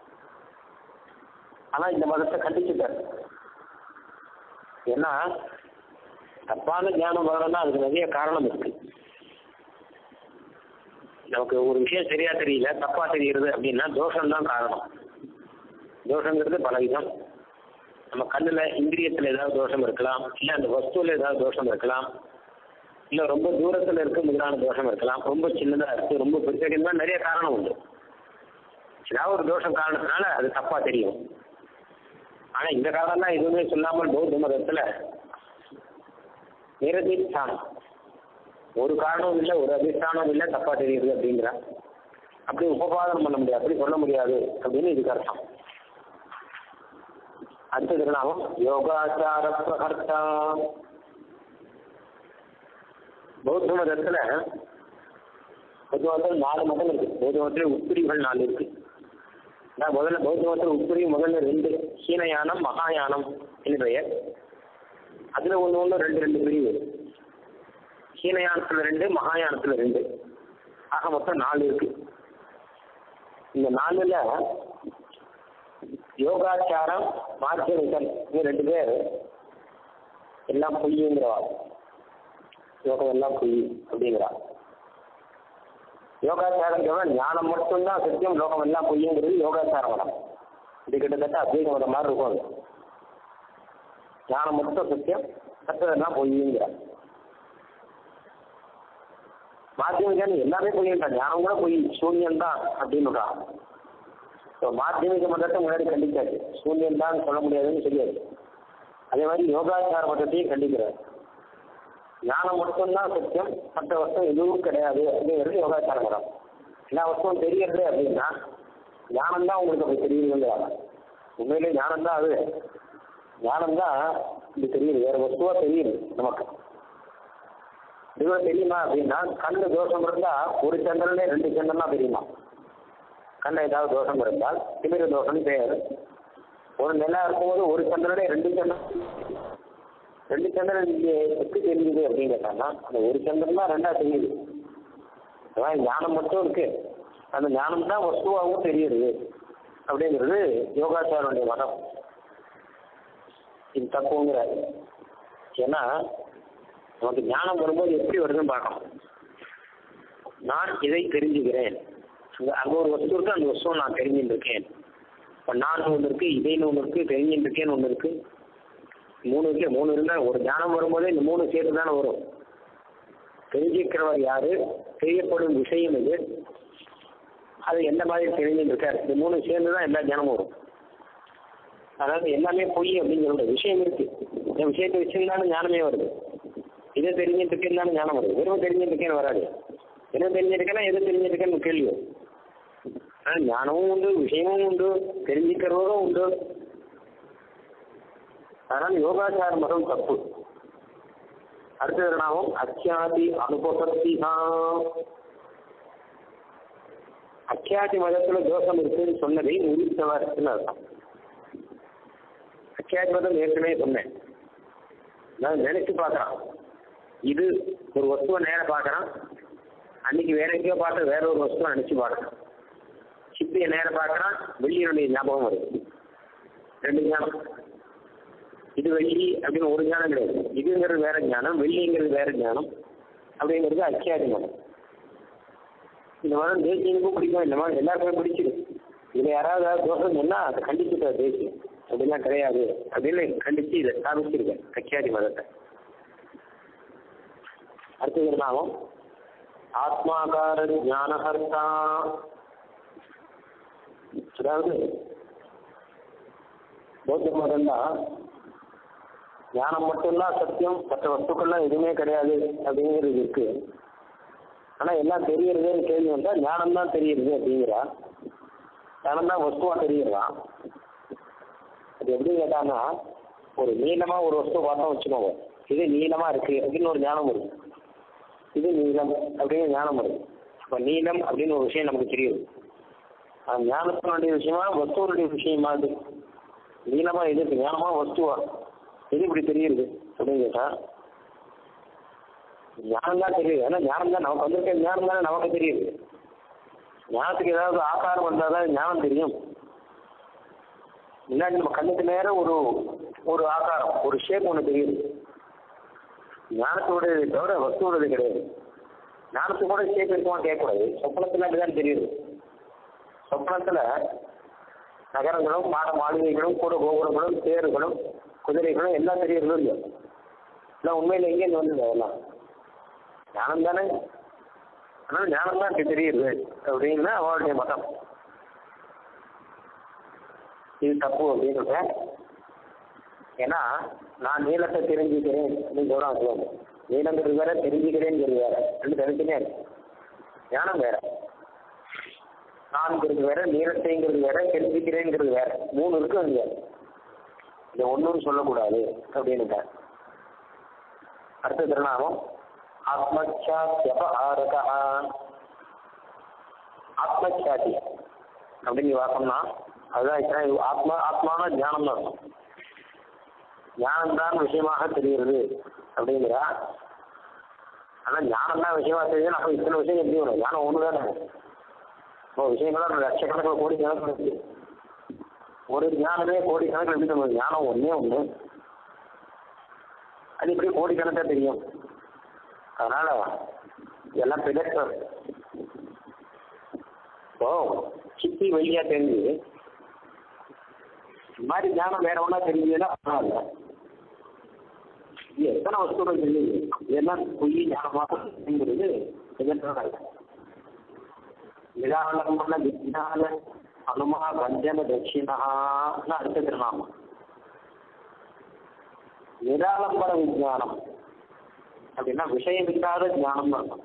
ஆனா இந்த மதத்தை கண்டிச்சுட்டார் ஏன்னா தப்பான ஞானம் வரணும்னா அதுக்கு நிறைய காரணம் இருக்கு நமக்கு ஒரு விஷயம் சரியா தெரியல தப்பா தெரியுது அப்படின்னா தோஷம் தான் காரணம் தோஷங்கிறது பல விதம் நம்ம கண்ணுல இந்திரியத்துல ஏதாவது தோஷம் இருக்கலாம் இல்ல அந்த வஸ்துல ஏதாவது தோஷம் இருக்கலாம் இல்ல ரொம்ப தூரத்துல இருக்க முதலான தோஷம் இருக்கலாம் ரொம்ப சின்னதா இருக்கு ரொம்ப பெருசா நிறைய காரணம் உண்டு ஏதாவது ஒரு தோஷம் காரணத்தினால அது தப்பா தெரியும் ஆனா இந்த காலம்லாம் எதுவுமே சொல்லாமல் பௌத்த மதத்துல நிரதிஷ்டானம் ஒரு காரணமும் இல்லை ஒரு அதிஷ்டானம் இல்லை தப்பா தெரியுது அப்படிங்கிறான் அப்படி உபபாதனம் பண்ண முடியாது அப்படி சொல்ல முடியாது அப்படின்னு இதுக்கு அர்த்தம் அடுத்தது நாமம் யோகாச்சார பிரகர்த்தா பௌத்த மதத்துல பௌத்த மதத்தில் நாலு மதம் இருக்கு பௌத்த மதத்தில் உட்பிரிவுகள் நாலு இருக்கு நான் முதல்ல பௌத்த மதத்தில் உட்பிரிவு முதல்ல ரெண்டு ஹீனயானம் மகாயானம் என்று பெயர் அதுல ஒன்று ஒன்று ரெண்டு ரெண்டு பிரிவு ஹீனயானத்துல ரெண்டு மகாயானத்துல ரெண்டு ஆக மொத்தம் நாலு இருக்கு இந்த நாலுல யோகாச்சாரம் மார்க்கெனிக்கல் இது ரெண்டு பேர் எல்லாம் பொய்யுங்கிறவா யோகம் எல்லாம் பொய் அப்படிங்கிறா யோகாச்சாரம் ஞானம் மட்டும்தான் சத்தியம் லோகம் எல்லாம் பொய்யுங்கிறது யோகாச்சாரம் மதம் இது கிட்டத்தட்ட அத்வைத மதம் மாதிரி இருக்கும் அது ஞானம் மட்டும் சத்தியம் மற்றதெல்லாம் பொய்யுங்கிற மாத்தியமிகன் எல்லாமே பொய்யுன்றான் ஞானம் கூட பொய் சூன்யம் தான் அப்படின்னுறான் இப்போ மாத்தியமிக மதத்தை முன்னாடி கண்டிக்காது சூன்யம் தான் சொல்ல முடியாதுன்னு தெரியாது அதே மாதிரி யோகாச்சார மதத்தையும் கண்டிக்கிறார் ஞானம் மட்டும்தான் சத்தியம் மற்ற வருஷம் எதுவும் கிடையாது அப்படிங்கிறது யோகாச்சார மதம் எல்லா வருஷமும் தெரியறது அப்படின்னா ஞானம் தான் உங்களுக்கு அப்படி தெரியுதுங்கிறாங்க உண்மையிலே ஞானம் தான் அது ஞானம் தான் இது தெரியுது வேற வஸ்துவா தெரியுது நமக்கு இது தெரியுமா அப்படின்னா கண்ணு தோஷம் இருந்தா ஒரு சந்திரனே ரெண்டு சந்திரனா தெரியுமா கண்ண ஏதாவது தோஷம் இருந்தால் திமிர தோஷம் பெயர் ஒரு நிலா இருக்கும்போது ஒரு சந்திரனே ரெண்டு சந்திரன் ரெண்டு சந்திரன் இங்கே எப்படி தெரியுது அப்படின்னு கேட்டாங்கன்னா அந்த ஒரு சந்திரன் தான் ரெண்டா தெரியுது அதான் ஞானம் மட்டும் இருக்கு அந்த ஞானம் தான் வஸ்துவாகவும் தெரியுது அப்படிங்கிறது யோகாச்சாரனுடைய மதம் இது தப்புங்கிறாரு ஏன்னா நமக்கு ஞானம் வரும்போது எப்படி வருதுன்னு பார்க்கணும் நான் இதை தெரிஞ்சுக்கிறேன் அங்க அங்க ஒரு வஸ்து இருக்கு அந்த வஸ்துவை நான் தெரிஞ்சுட்டு இருக்கேன் இப்போ நான் ஒன்று இருக்கு இதைன்னு ஒன்று இருக்கு தெரிஞ்சுட்டு இருக்கேன்னு ஒன்று இருக்கு மூணு இருக்கு மூணு இருந்தா ஒரு ஞானம் வரும்போதே இந்த மூணு சேர்த்து தானே வரும் தெரிஞ்சுக்கிறவர் யாரு தெரியப்படும் விஷயம் இது அது எந்த மாதிரி தெரிஞ்சுட்டு இருக்காரு இந்த மூணு சேர்ந்து தான் எல்லா ஞானமும் வரும் அதாவது எல்லாமே பொய் அப்படிங்கிற விஷயம் இருக்கு இந்த விஷயத்தை வச்சிருந்தாலும் ஞானமே வருது இதை தெரிஞ்சுட்டு இருக்கேன்னு ஞானம் வருது வெறும் தெரிஞ்சுட்டு இருக்கேன்னு வராது என்ன தெரிஞ்சிருக்கேன்னா எது தெரிஞ்சிருக்கேன்னு கேள்வி வரும். ஆனா ஞானமும் உண்டு விஷயமும் உண்டு தெரிஞ்சுக்கிறவரும் உண்டு அதனால யோகாச்சார மதம் தப்பு அடுத்தது நாமம் அத்தியாதி அனுபவத்திகா அத்தியாதி மதத்துல தோஷம் இருக்குன்னு சொன்னதை உரித்தவர்னு அர்த்தம் அத்தியாதி மதம் ஏற்கனவே சொன்னேன் நான் நினைச்சு பார்க்கறான் இது ஒரு வஸ்துவை நேர பார்க்கறான் அன்னைக்கு வேற எங்கேயோ பார்த்து வேற ஒரு வஸ்துவை நினைச்சு பார்க்கறான் சிப்பியை நேர பார்க்கறான் வெள்ளியினுடைய ஞாபகம் வருது ரெண்டு ஞானம் இது வெள்ளி அப்படின்னு ஒரு ஞானம் கிடையாது இதுங்கிறது வேற ஞானம் வெள்ளிங்கிறது வேற ஞானம் அப்படிங்கிறது அக்கியாதி மதம் இந்த மதம் தேசியனுக்கும் பிடிக்கும் இந்த மாதிரி எல்லாருக்குமே பிடிச்சிது இதுல யாராவது ஏதாவது தோஷம் சொன்னா அதை கண்டிச்சுட்டார் தேசியம் அப்படிலாம் கிடையாது அப்படின்னு கண்டிச்சு இதை ஸ்தாபிச்சிருக்கேன் அக்கியாதி மதத்தை அடுத்தது நாமம் ஆத்மாகார ஞானகர்த்தா அதாவது பௌத்த மதம் தான் ஞானம் மட்டும்தான் சத்தியம் மற்ற வஸ்துக்கள்லாம் எதுவுமே கிடையாது அப்படிங்கிறது இருக்கு ஆனா எல்லாம் தெரியறதுன்னு கேள்வி வந்தா ஞானம் தான் தெரியுது அப்படிங்கிறா ஞானம் தான் வஸ்துவா தெரியுறான் அது எப்படி கேட்டான்னா ஒரு நீளமா ஒரு வஸ்து பார்த்தோம் வச்சுக்கோங்க இது நீளமா இருக்கு அப்படின்னு ஒரு ஞானம் வருது இது நீளம் அப்படின்னு ஞானம் வருது அப்ப நீளம் அப்படின்னு ஒரு விஷயம் நமக்கு தெரியுது அந்த ஞானத்தினுடைய விஷயமா வஸ்துவனுடைய விஷயமா அது நீளமா எது இருக்கு ஞானமா வஸ்துவா எது இப்படி தெரியுது அப்படின்னு கேட்டா ஞானம் தான் தெரியுது ஏன்னா ஞானம் தான் நமக்கு வந்திருக்க ஞானம் தானே நமக்கு தெரியுது ஞானத்துக்கு ஏதாவது ஆகாரம் வந்தால் தான் ஞானம் தெரியும் முன்னாடி நம்ம கண்ணுக்கு நேரம் ஒரு ஒரு ஆகாரம் ஒரு ஷேப் ஒன்று தெரியுது ஞானத்தோடது தவிர வஸ்துவோடது கிடையாது ஞானத்துக்கு கூட ஷேப் இருக்குமா கேட்கக்கூடாது சொப்பனத்துல அப்படிதான் தெரியுது சொப்பனத்துல நகரங்களும் மாட மாளிகைகளும் கூட கோபுரங்களும் தேர்களும் குதிரைகளும் எல்லாம் தெரியறதும் இல்லையோ எல்லாம் உண்மையில எங்கேருந்து வந்தது அதெல்லாம் ஞானம் தானே ஆனால் ஞானம் தான் இப்படி தெரியுது அப்படின்னா அவளுடைய மதம் இது தப்பு அப்படின்னு ஏன்னா நான் நீளத்தை தெரிஞ்சுக்கிறேன் அப்படின்னு சொல்றான் சொல்லுவாங்க நீளங்கிறது வேற தெரிஞ்சுக்கிறேங்கிறது வேற ரெண்டு தனித்தனியா இருக்கு ஞானம் வேற நான்கிறது வேற நீளத்தைங்கிறது வேற தெரிஞ்சுக்கிறேங்கிறது வேற மூணு இருக்கு அங்க இதை ஒன்றும் சொல்லக்கூடாது அப்படின்னுட்டார் அடுத்த திருநாமம் ஆத்மச்சாத்தியபஹாரகா ஆத்மச்சாதி அப்படின்னு வாசம்னா அதுதான் இத்தனை ஆத்மா ஆத்மான ஞானம் தான் ஞானம் தான் விஷயமாக தெரிகிறது அப்படிங்கிறா ஆனா ஞானம் தான் விஷயமா தெரியுது அப்ப இத்தனை விஷயம் எப்படி வரும் ஞானம் ஒன்று தானே இப்போ விஷயங்கள்லாம் லட்சக்கணக்கில் கோடி கணக்கில் இருக்கு ஒரு ஞானமே கோடி கணக்கில் எப்படி நம்ம ஞானம் ஒன்றே ஒன்று அது எப்படி கோடி கணக்காக தெரியும் அதனால இதெல்லாம் பிதற்றம் இப்போ சிப்பி வெளியா தெரிஞ்சு இந்த மாதிரி ஞானம் வேற ஒன்றா தெரிஞ்சதுன்னா பரவாயில்ல இது எத்தனை வஸ்துகள் தெரியுது இதெல்லாம் பொய் ஞானமாக தெரிஞ்சுறது பிதற்றம் நிராலம்பன விஜான அனுமா வஞ்சன தட்சிணான்னு அடுத்த திருநாமம் நிராலம்பன விஜானம் அப்படின்னா விஷயம் இல்லாத ஞானம் அர்த்தம்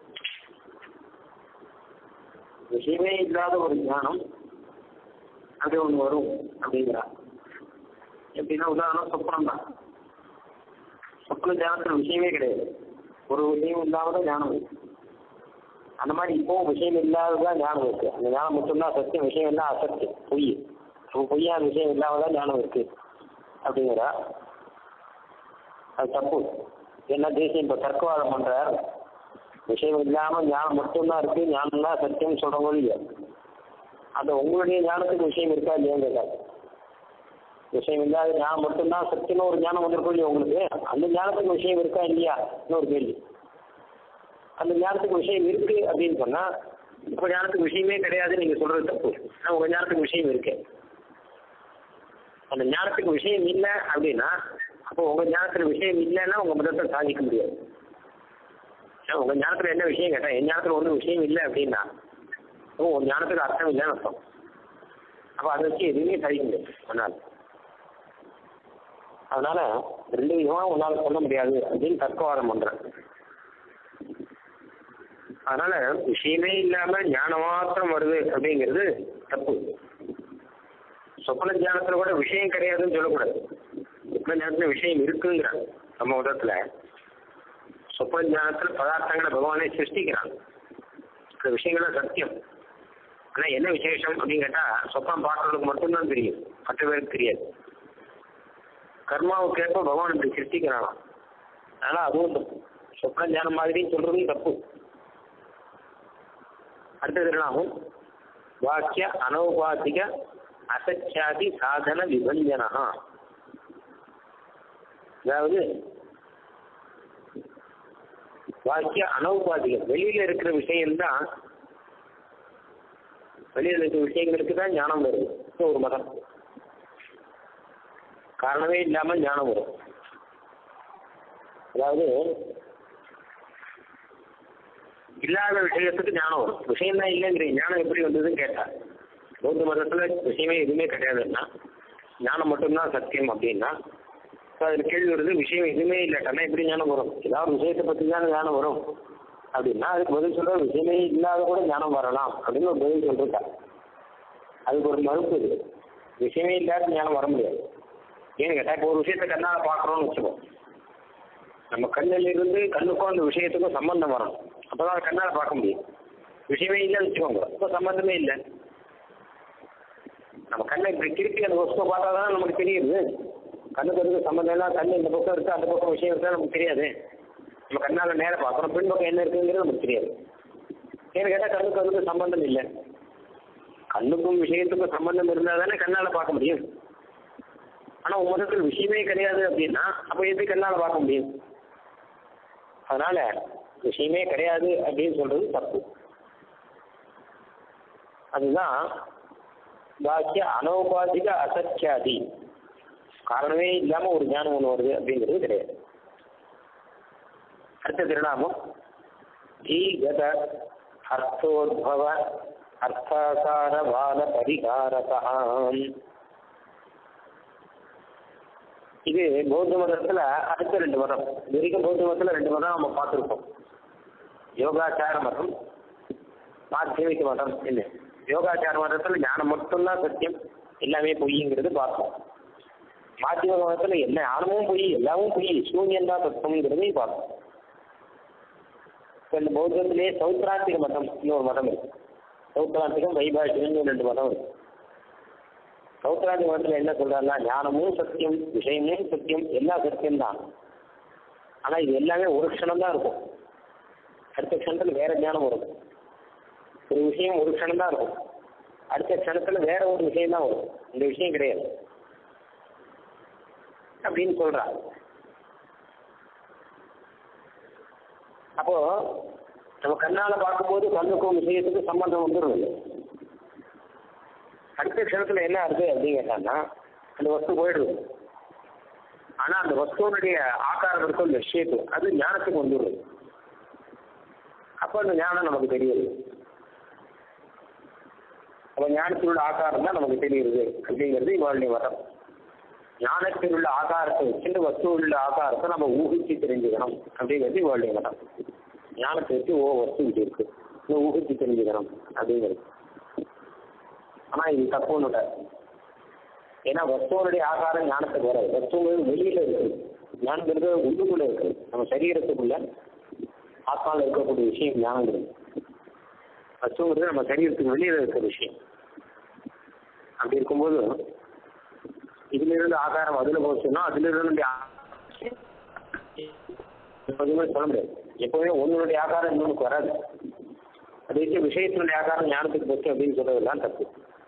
விஷயமே இல்லாத ஒரு ஞானம் அது ஒன்று வரும் அப்படிங்கிறா எப்படின்னா உதாரணம் சொப்பனம் தான் சொப்பன ஞானத்தில் விஷயமே கிடையாது ஒரு விஷயம் இல்லாத ஞானம் இருக்கு அந்த மாதிரி இப்போ விஷயம் இல்லாததான் ஞானம் இருக்கு அந்த ஞானம் மட்டும்தான் சத்தியம் விஷயம் எல்லாம் அசத்தியம் பொய் அப்போ பொய்யான விஷயம் இல்லாமதான் ஞானம் இருக்கு அப்படிங்கிறா அது தப்பு என்ன தேசியம் இப்போ தர்க்கவாதம் பண்றார் விஷயம் இல்லாம ஞானம் மட்டும்தான் இருக்கு ஞானம் தான் சத்தியம் சொல்றவங்க இல்லையா அந்த உங்களுடைய ஞானத்துக்கு விஷயம் இருக்கா இல்லையான்னு கேட்காது விஷயம் இல்லாத ஞானம் மட்டும்தான் சத்தியம்னு ஒரு ஞானம் வந்திருக்கும் இல்லையா உங்களுக்கு அந்த ஞானத்துக்கு விஷயம் இருக்கா இல்லையா ஒரு கேள்வி அந்த ஞானத்துக்கு விஷயம் இருக்கு அப்படின்னு சொன்னா உங்க ஞானத்துக்கு விஷயமே கிடையாது நீங்க சொல்றது தப்பு ஆனா உங்க ஞானத்துக்கு விஷயம் இருக்கு அந்த ஞானத்துக்கு விஷயம் இல்லை அப்படின்னா அப்போ உங்க ஞானத்துல விஷயம் இல்லைன்னா உங்க மதத்தை சாதிக்க முடியாது ஏன் உங்க ஞானத்துல என்ன விஷயம் கேட்டா என் ஞானத்துல ஒன்றும் விஷயம் இல்லை அப்படின்னா அப்போ உங்க ஞானத்துக்கு அர்த்தம் இல்லைன்னு அர்த்தம் அப்போ அதை வச்சு எதுவுமே சாதிக்க முடியாது அதனால அதனால ரெண்டு விதமா உன்னால சொல்ல முடியாது அப்படின்னு தர்க்கவாதம் பண்றேன் அதனால விஷயமே இல்லாம ஞானம் மாத்திரம் வருது அப்படிங்கிறது தப்பு சொப்பன ஞானத்துல கூட விஷயம் கிடையாதுன்னு சொல்லக்கூடாது சொப்பன ஞானத்துல விஷயம் இருக்குங்கிறாங்க நம்ம உதத்துல சொப்பன ஞானத்துல பதார்த்தங்களை பகவானே சிருஷ்டிக்கிறாங்க இந்த விஷயங்கள்லாம் சத்தியம் ஆனா என்ன விசேஷம் அப்படின்னு கேட்டா சொப்பனம் பார்க்கறதுக்கு மட்டும்தான் தெரியும் மற்ற பேருக்கு தெரியாது கர்மாவுக்கு ஏற்ப பகவான் இப்படி சிருஷ்டிக்கிறானாம் அதனால அதுவும் தப்பு சொப்பன ஞானம் மாதிரின்னு சொல்றதும் தப்பு அடுத்தது என்னாகும் வாக்கிய அனௌபாதிக அசச்சாதி சாதன விபஞ்சனா அதாவது வாக்கிய அனௌபாதிகம் வெளியில இருக்கிற விஷயம்தான் வெளியில இருக்கிற விஷயங்களுக்கு தான் ஞானம் வருது இது ஒரு மதம் காரணமே இல்லாம ஞானம் வரும் அதாவது இல்லாத விஷயத்துக்கு ஞானம் வரும் விஷயம் தான் இல்லைங்கிறீங்க ஞானம் எப்படி வந்ததுன்னு கேட்டா பௌத்த மதத்துல விஷயமே எதுவுமே கிடையாதுன்னா ஞானம் மட்டும்தான் சத்தியம் அப்படின்னா ஸோ அதில் கேள்வி வருது விஷயம் எதுவுமே இல்லாட்டா எப்படி ஞானம் வரும் ஏதாவது ஒரு விஷயத்தை பற்றி தானே ஞானம் வரும் அப்படின்னா அதுக்கு பதில் சொல்ற விஷயமே இல்லாத கூட ஞானம் வரலாம் அப்படின்னு ஒரு பதில் சொல்லிருக்கா அதுக்கு ஒரு மறுப்பு இது விஷயமே இல்லாத ஞானம் வர முடியாது ஏன்னு கேட்டா இப்போ ஒரு விஷயத்தை கண்ணால பார்க்குறோம்னு வச்சுக்கோ நம்ம கண்ணில் இருந்து கண்ணுக்கும் அந்த விஷயத்துக்கும் சம்பந்தம் வரணும் அப்பதான் கண்ணால பார்க்க முடியும் விஷயமே இல்லைன்னு வச்சுக்கோங்க இப்போ சம்பந்தமே இல்லை நம்ம கண்ணை இப்படி திருப்பி அந்த வஸ்துவை பார்த்தா தான் நமக்கு தெரியுது கண்ணுக்கு இருக்கு சம்பந்தம் எல்லாம் கண்ணு இந்த பக்கம் இருக்கு அந்த பக்கம் விஷயம் இருக்கா நமக்கு தெரியாது நம்ம கண்ணால நேரம் பார்க்குறோம் பின்பக்கம் என்ன இருக்குங்கிறது நமக்கு தெரியாது ஏன்னு கேட்டால் கண்ணுக்கு அதுக்கு சம்பந்தம் இல்லை கண்ணுக்கும் விஷயத்துக்கும் சம்பந்தம் இருந்தால் தானே கண்ணால பார்க்க முடியும் ஆனால் உங்க மதத்தில் விஷயமே கிடையாது அப்படின்னா அப்போ எப்படி கண்ணால பார்க்க முடியும் அதனால விஷயமே கிடையாது அப்படின்னு சொல்றது தப்பு அதுதான் பாக்கிய அனௌபாதிக அசத்தியாதி காரணமே இல்லாம ஒரு ஞானம் ஒன்று வருது அப்படிங்கிறது கிடையாது அடுத்த திருநாமம் தீகத அர்த்தோத்பவ அர்த்தாகார பால பரிகாரதாம் இது பௌத்த மதத்துல அடுத்த ரெண்டு மதம் இது வரைக்கும் பௌத்த மதத்துல ரெண்டு மதம் நம்ம பார்த்துருக்கோம் யோகாச்சார மதம் மாத்தியமிக மதம் என்ன யோகாச்சார மதத்துல ஞானம் மட்டும்தான் சத்தியம் எல்லாமே பொய்ங்கிறது பார்த்தோம் மாத்தியம மதத்துல என்ன ஞானமும் பொய் எல்லாமும் பொய் சூன்யம் தான் தத்துவங்கிறதையும் பார்த்தோம் இப்ப இந்த பௌத்தத்திலேயே சௌத்ராந்திக மதம் இன்னொரு மதம் இருக்கு சௌத்ராந்திகம் வைபாஷிகம்னு ரெண்டு மதம் இருக்கு சௌத்ராந்திக மதத்துல என்ன சொல்றாங்கன்னா ஞானமும் சத்தியம் விஷயமும் சத்தியம் எல்லா சத்தியம் தான் ஆனா இது எல்லாமே ஒரு க்ஷணம் தான் இருக்கும் அடுத்த க்ஷணத்துல வேற ஞானம் வரும் ஒரு விஷயம் ஒரு க்ஷணம் தான் இருக்கும் அடுத்த க்ஷணத்துல வேற ஒரு விஷயம் தான் வரும் இந்த விஷயம் கிடையாது அப்படின்னு சொல்றா அப்போ நம்ம கண்ணால பார்க்கும்போது கண்ணுக்கும் விஷயத்துக்கு சம்பந்தம் வந்துடும் இல்லை அடுத்த க்ஷணத்துல என்ன ஆகுது அப்படின்னு கேட்டாங்கன்னா அந்த வஸ்து போயிடுது ஆனா அந்த வஸ்துவனுடைய ஆகாரம் இருக்கும் இந்த ஷேப்பு அது ஞானத்துக்கு வந்துடுது அப்போ அந்த ஞானம் நமக்கு தெரியுது அப்ப ஞானத்தில் உள்ள ஆகாரம் தான் நமக்கு தெரியுது அப்படிங்கிறது இவாளுடைய மதம் ஞானத்தில் உள்ள ஆகாரத்தை வச்சுட்டு வஸ்து உள்ள ஆகாரத்தை நம்ம ஊகிச்சு தெரிஞ்சுக்கணும் அப்படிங்கிறது இவாளுடைய மதம் ஞானத்தை வச்சு ஓ வஸ்து இது இருக்கு இன்னும் ஊகிச்சு தெரிஞ்சுக்கணும் அப்படிங்கிறது ஆனா இது தப்புன்னு ஏன்னா வஸ்துவனுடைய ஆகாரம் ஞானத்துக்கு வராது வஸ்துங்கிறது வெளியில இருக்கு ஞானங்கிறது உள்ளுக்குள்ள இருக்கு நம்ம சரீரத்துக்குள்ள ஆத்மாவில் இருக்கக்கூடிய விஷயம் ஞானங்கிறது வஸ்துங்கிறது நம்ம சரீரத்துக்கு வெளியில இருக்கிற விஷயம் அப்படி இருக்கும்போது இதுல இருந்து ஆகாரம் அதுல போச்சுன்னா அதுல இருந்து எப்போதுமே சொல்ல முடியாது எப்பவுமே ஒன்னுடைய ஆகாரம் இன்னொன்னுக்கு வராது அது வச்சு விஷயத்தினுடைய ஆகாரம் ஞானத்துக்கு போச்சு அப்படின்னு சொல்றதுதான் தப்பு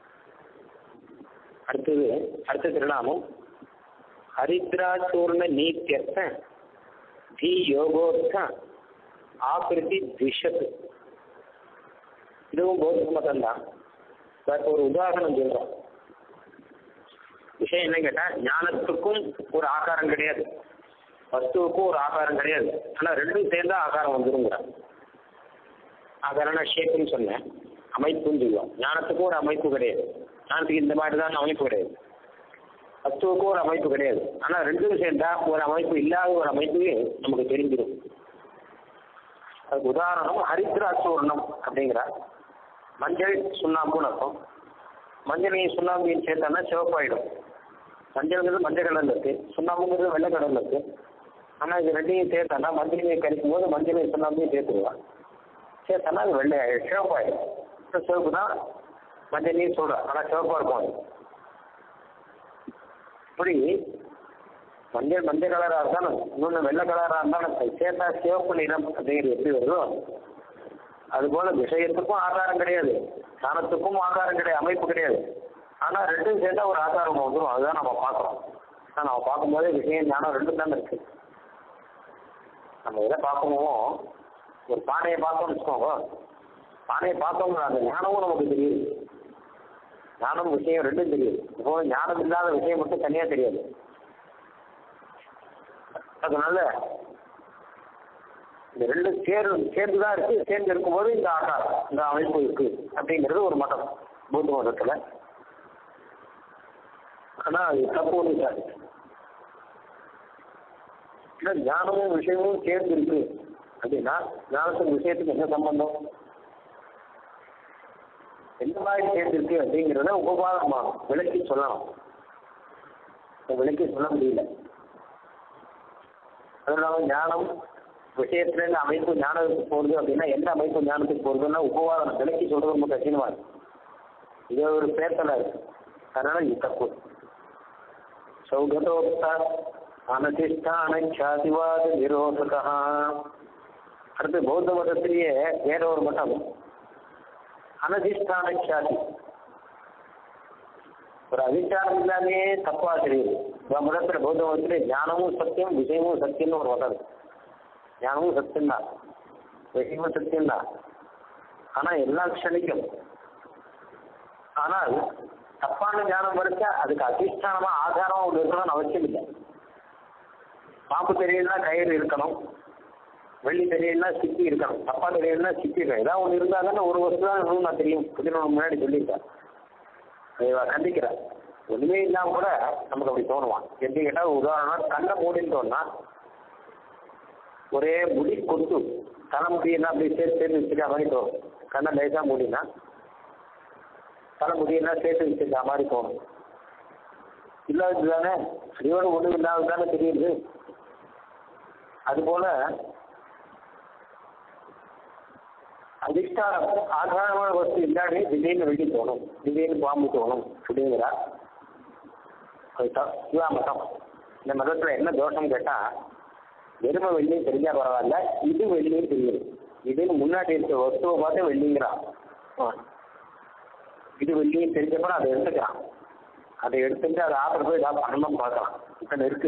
அடுத்தது அடுத்த திருநாமம் ஹரித்ராச்சூர்ண நீத்தியர்த்த தி யோகோர்த்த ஆகிருதி த்விஷத்து இதுவும் பௌத்த மதம் தான் ஒரு உதாரணம் சொல்றோம் விஷயம் என்ன கேட்டா ஞானத்துக்கும் ஒரு ஆகாரம் கிடையாது வஸ்துவுக்கும் ஒரு ஆகாரம் கிடையாது ஆனா ரெண்டும் சேர்ந்தா ஆகாரம் வந்துருங்கிறார் ஆகாரம்னா ஷேப்புன்னு சொன்னேன் அமைப்புன்னு சொல்லுவோம் ஞானத்துக்கும் ஒரு அமைப்பு கிடையாது ஞானத்துக்கு இந்த மாதிரி தான் அமைப்பு கிடையாது வஸ்துவுக்கும் ஒரு அமைப்பு கிடையாது ஆனா ரெண்டும் சேர்ந்தா ஒரு அமைப்பு இல்லாத ஒரு அமைப்பு நமக்கு தெரிஞ்சிடும் அதுக்கு உதாரணம் ஹரித்ராசூர்ணம் அப்படிங்கிறார் மஞ்சள் சுண்ணாம்புன்னு அர்த்தம் மஞ்சளையும் சுண்ணாம்பையும் சேர்த்தானா சிவப்பாயிடும் மஞ்சள்ங்கிறது மஞ்சள் கலர்ல இருக்கு சுண்ணாம்புங்கிறது வெள்ளை கலர்ல இருக்கு ஆனா இது ரெண்டையும் சேர்த்தானா மஞ்சளையும் கழிக்கும் போது மஞ்சளையும் சுண்ணாம்பையும் சேர்த்துருவா சேர்த்தானா அது வெள்ளை ஆயிடும் சிவப்பாயிடும் சிவப்பு தான் மஞ்சளையும் சொல்றா ஆனா சிவப்பா இருக்கும் அது இப்படி மஞ்சள் மஞ்சள் கலரா இருந்தாலும் இன்னொன்று வெள்ளை கலரா இருந்தாலும் சேர்த்தா சிவப்பு நிறம் அப்படிங்கிறது எப்படி வருதோ அதுபோல விஷயத்துக்கும் ஆகாரம் கிடையாது ஞானத்துக்கும் ஆகாரம் கிடையாது அமைப்பு கிடையாது ஆனா ரெண்டும் சேர்ந்தா ஒரு ஆகாரம் வந்துடும் அதுதான் நம்ம பார்க்குறோம் ஆனா நம்ம பார்க்கும்போதே விஷயம் ஞானம் ரெண்டும் தானே இருக்கு நம்ம எதை பார்க்கணுமோ ஒரு பானையை பார்த்தோம்னு வச்சுக்கோங்க பானையை பார்த்தோம்னா அந்த ஞானமும் நமக்கு தெரியுது ஞானம் விஷயம் ரெண்டும் தெரியுது இப்போ ஞானம் இல்லாத விஷயம் மட்டும் தனியா தெரியாது அதனால இந்த ரெண்டு சேர்ந்து சேர்ந்து தான் இருக்கு சேர்ந்து இருக்கும்போது இந்த ஆகாரம் இந்த அமைப்பு இருக்கு அப்படிங்கிறது ஒரு மதம் பௌத்த மதத்துல ஆனா அது தப்பு ஒண்ணு சார் இல்லை ஞானமும் விஷயமும் சேர்ந்து இருக்கு அப்படின்னா ஞானத்துக்கு விஷயத்துக்கு என்ன சம்பந்தம் எந்த மாதிரி சேர்ந்து இருக்கு அப்படிங்கிறத உபபாதமா விளக்கி சொல்லணும் விளக்கி சொல்ல முடியல அதனால ஞானம் விஷயத்துல இருந்து அமைப்பு ஞானத்துக்கு போறது அப்படின்னா எந்த அமைப்பு ஞானத்துக்கு போறதுன்னா உபவாதம் விலக்கி சொல்றது ரொம்ப கடினமா இருக்கு இது ஒரு பேத்தல இருக்கு அதனால இது தப்பு சௌகதோக்த அனதிஷ்டான சாதிவாத நிரோதகா அடுத்து பௌத்த மதத்திலேயே வேற ஒரு மதம் அனதிஷ்டான சாதி ஒரு அதிஷ்டானம் இல்லாமே தப்பா தெரியுது மதத்துல பௌத்த மதத்துல ஞானமும் சத்தியம் விஷயமும் சத்தியம்னு ஒரு மதம் இருக்கு ஞானமும் சத்தியம்தான் விஷயமும் சத்தியம்தான் ஆனா எல்லாம் க்ஷணிக்கும் ஆனால் தப்பான ஞானம் வரைச்சா அதுக்கு அதிஷ்டானமா ஆதாரமா ஒன்று இருக்கணும்னு அவசியம் இல்லை பாம்பு தெரியலன்னா கயிறு இருக்கணும் வெள்ளி தெரியலன்னா சிப்பி இருக்கணும் தப்பா தெரியலன்னா சிப்பி இருக்கணும் ஏதாவது ஒன்று இருந்தால் தானே ஒரு வருஷம் தான் நான் தெரியும் பதினொன்று முன்னாடி சொல்லியிருக்கேன் அதை கண்டிக்கிறேன் ஒண்ணுமே இல்லாம கூட நமக்கு அப்படி தோணுவான் எப்படி கேட்டா உதாரணம் கண்ணை மூடிட்டோம்னா ஒரே முடி கொத்து தலைமுடியெல்லாம் அப்படியே சேர்த்து சேர்த்து வச்சுக்கிற மாதிரி தோணும் கண்ணை லேசாக மூடினா தலைமுடியெல்லாம் சேர்த்து வச்சுக்கிற மாதிரி தோணும் இல்லாதது தானே அடியோடு ஒன்றும் இல்லாதது தானே தெரியுது அதுபோல அதிஷ்டானம் ஆதாரமான வஸ்து இல்லாமே திடீர்னு வெள்ளி தோணும் திடீர்னு பாம்பு தோணும் அப்படிங்கிறா அதுதான் சிவா மதம் இந்த மதத்துல என்ன தோஷம் கேட்டா வெறும வெள்ளியும் தெரிஞ்சா பரவாயில்ல இது வெள்ளியும் தெரியுது இதுன்னு முன்னாடி இருக்க வஸ்துவை பார்த்து வெள்ளிங்கிறான் ஆ. இது வெள்ளியும் தெரிஞ்சப்பறம் அதை எடுத்துக்கிறான் அதை எடுத்துட்டு அதை ஆத்திர போய் ஏதாவது பண்ணணும் பார்க்கலாம் இத்தனை இருக்கு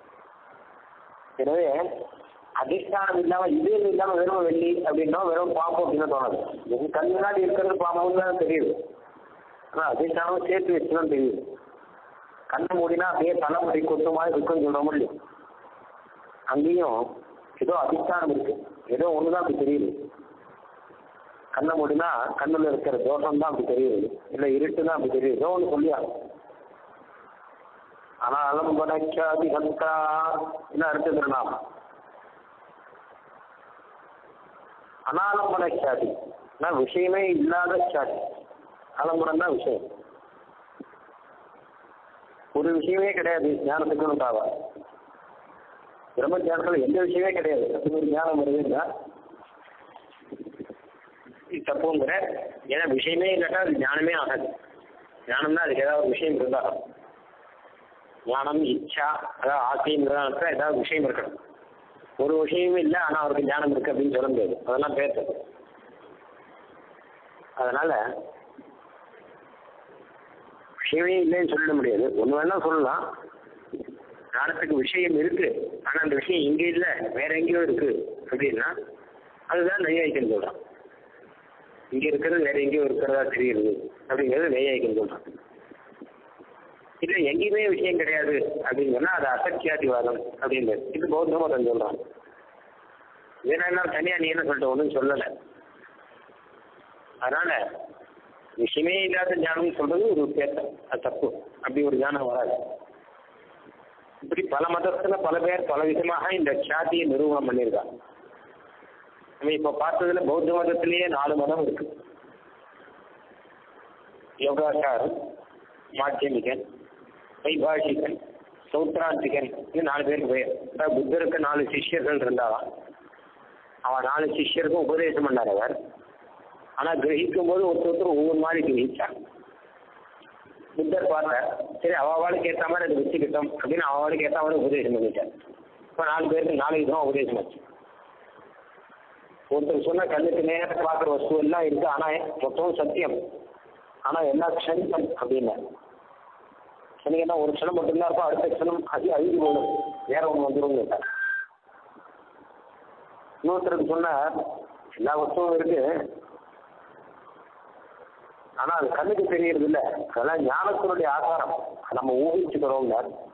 எனவே அதிஷ்டானம் இல்லாம இது இல்லாம வெறும் வெள்ளி அப்படின்னா வெறும் பாம்பு அப்படின்னு தோணுது என் கண் முன்னாடி இருக்கிறது பாம்புன்னு தான் தெரியுது ஆனா அதிஷ்டானம் சேர்த்து வச்சு தான் தெரியுது கண்ணை மூடினா அப்படியே தலைமுடி கொத்து மாதிரி இருக்குன்னு சொல்ல முடியும் அங்கேயும் ஏதோ அதிஷ்டானம் இருக்கு ஏதோ ஒண்ணுதான் அப்படி தெரியுது கண்ணை மூடினா கண்ணுல இருக்கிற தோஷம் தான் அப்படி தெரியுது இல்ல இருட்டு தான் அப்படி தெரியுது ஏதோ ஒண்ணு சொல்லியா ஆனா அலம்பனச்சாதி ஹந்தா என்ன அடுத்த திருநாமம் அனாலம்பன சாதி நான் விஷயமே இல்லாத சாதி அலம்பனம் தான் விஷயம் ஒரு விஷயமே கிடையாது ஞானத்துக்குன்னு தாவா பிரம்ம ஞானத்துல எந்த விஷயமே கிடையாது அப்படி ஒரு ஞானம் வருதுன்னா இது தப்புங்கிற ஏன்னா விஷயமே இல்லாட்டா அது ஞானமே ஆகாது ஞானம்னா அதுக்கு ஏதாவது ஒரு விஷயம் இருந்தாலும் ஞானம் இச்சா அதாவது ஆசைங்கிறத ஏதாவது விஷயம் இருக்கணும் ஒரு விஷயமும் இல்லை ஆனால் அவருக்கு ஞானம் இருக்கு அப்படின்னு சொல்ல முடியாது அதெல்லாம் பேச அதனால விஷயமே இல்லைன்னு சொல்லிட முடியாது ஒன்று வேணா சொல்லலாம் ஞானத்துக்கு விஷயம் இருக்கு ஆனால் அந்த விஷயம் இங்கே இல்லை வேற எங்கேயோ இருக்கு அப்படின்னா அதுதான் நெய்யாய்க்கன்னு சொல்றான் இங்க இருக்கிறது வேற எங்கேயோ இருக்கிறதா தெரியுது அப்படிங்கிறது நெய்யாய்க்கன்னு சொல்றான் இல்ல எங்கேயுமே விஷயம் கிடையாது அப்படின்னு சொன்னா அது அசக்கியாதிவாதம் அப்படின்றது இது பௌத்த மதம் சொல்றான் வேற என்ன தனியா நீ என்ன சொல்லிட்ட ஒன்றும் சொல்லல அதனால விஷயமே இல்லாத ஞானம் சொல்றது ஒரு வித்தியாசம் அது தப்பு அப்படி ஒரு ஞானம் வராது இப்படி பல மதத்துல பல பேர் பல விதமாக இந்த சாதியை நிரூபணம் பண்ணியிருக்காங்க நம்ம இப்ப பார்த்ததுல பௌத்த மதத்திலேயே நாலு மதம் இருக்கு யோகாச்சாரம் மாத்தியமிகன் வைபாஷிகன் சௌத்ராந்திகன் இது நாலு பேருக்கு பேர் அதாவது புத்தருக்கு நாலு சிஷ்யர்கள் இருந்தாராம் அவன் நாலு சிஷ்யருக்கும் உபதேசம் பண்ணார் அவர் ஆனா கிரகிக்கும் போது ஒருத்தர் ஒவ்வொரு மாதிரி கிரகிச்சார் புத்தர் பார்த்தார் சரி அவளுக்கு ஏற்ற மாதிரி அதை வச்சுக்கிட்டோம் அப்படின்னு அவளுக்கு ஏற்ற மாதிரி உபதேசம் பண்ணிட்டார் இப்போ நாலு பேருக்கு நாலு விதமா உபதேசம் ஆச்சு ஒருத்தர் சொன்ன கண்ணுக்கு நேரம் பார்க்குற வஸ்து எல்லாம் இருக்கு ஆனா மொத்தம் சத்தியம் ஆனா எல்லாம் க்ஷணிக்கம் அப்படின்னு எனக்கு என்ன ஒரு க்ஷணம் மட்டும்தான் இருக்கும் அடுத்த க்ஷணம் அது அழுகி போடும் வேற ஒன்று வந்துடும் கேட்டார் இன்னொருத்தருக்கு சொன்னார் எல்லா வஸ்துவும் இருக்கு ஆனா அது கண்ணுக்கு தெரியறது இல்ல அதெல்லாம் ஞானத்தினுடைய ஆதாரம் அதை நம்ம ஊகிச்சுக்கிறோம்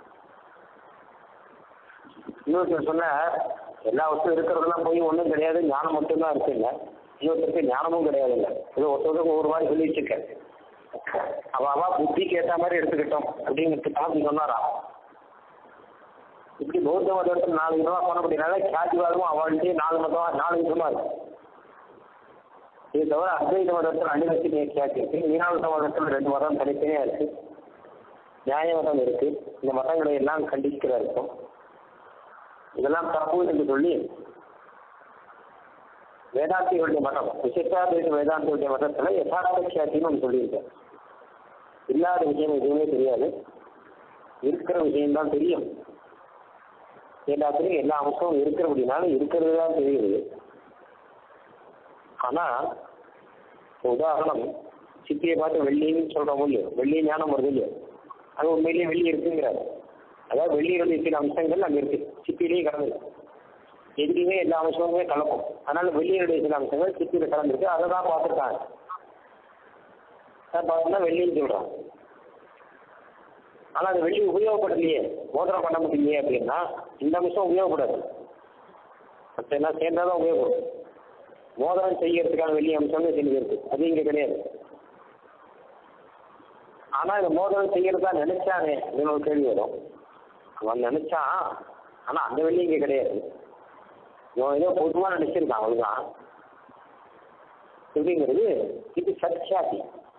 இன்னொருத்தர் சொன்ன எல்லா வஸ்துவும் இருக்கிறதெல்லாம் போய் ஒன்றும் கிடையாது ஞானம் மட்டும்தான் இருக்குங்க இன்னொருத்தருக்கு ஞானமும் கிடையாதுங்க இது ஒருத்தருக்கு ஒரு மாதிரி சொல்லி வச்சிருக்கேன் அவ அவ புத்திக்கு ஏற்ற மாதிரி எடுத்துக்கிட்டோம் அப்படிங்கிறது அப்படி சொன்னாராம் இப்படி பௌத்த மதத்தில் நாலு விதமா சொன்னபடினால கியாதிவாதமும் அவள்கிட்டயே நாலு மதம் நாலு விதமா இருக்கு இது தவிர அத்வைத மதத்தில் அணிவசினிய கியாதி இருக்கு மீனாவத மதத்தில் ரெண்டு மதம் தனித்தனியா இருக்கு நியாய மதம் இருக்கு இந்த மதங்களை எல்லாம் கண்டிக்கிற இருக்கும் இதெல்லாம் தப்பு என்று சொல்லி வேதாந்திகளுடைய மதம் விசிஷ்டாத்வைத வேதாந்திகளுடைய மதத்துல யதார்த்த கியாத்தின்னு ஒன்று சொல்லியிருக்கேன் இல்லாத விஷயம் எதுவுமே தெரியாது இருக்கிற விஷயம்தான் தெரியும் எல்லாத்துலையும் எல்லா அம்சமும் இருக்கிற அப்படின்னாலும் இருக்கிறது தான் தெரியுது ஆனா உதாரணம் சித்தியை பார்த்து வெள்ளின்னு சொல்றோம் இல்லையோ வெள்ளி ஞானம் வருது இல்லையோ அது உண்மையிலேயே வெள்ளி இருக்குங்கிறாரு அதாவது வெள்ளியினுடைய சில அம்சங்கள் அங்க இருக்கு சித்திலேயே கலந்துருக்கு எங்கேயுமே எல்லா அம்சமுமே கலக்கும் அதனால வெள்ளியினுடைய சில அம்சங்கள் சித்தியில கலந்துருக்கு அதை தான் பார்த்துருக்காங்க பார்த்தோம்னா வெள்ளின்னு சொல்றோம் ஆனா அது வெள்ளி உபயோகப்படலையே மோதிரம் பண்ண முடியலையே அப்படின்னா இந்த அம்சம் உபயோகப்படாது மற்ற எல்லாம் சேர்ந்தாதான் உபயோகப்படும் மோதிரம் செய்யறதுக்கான வெள்ளி அம்சம்னு சில இருக்கு அது இங்க கிடையாது ஆனா இந்த மோதிரம் செய்யறதா நினைச்சானே அப்படின்னு ஒரு கேள்வி வரும் அவன் நினைச்சான் ஆனா அந்த வெள்ளி இங்க கிடையாது இவன் ஏதோ பொதுவா நினைச்சிருக்கான் அவ்வளவுதான் எப்படிங்கிறது இது சத்யாதி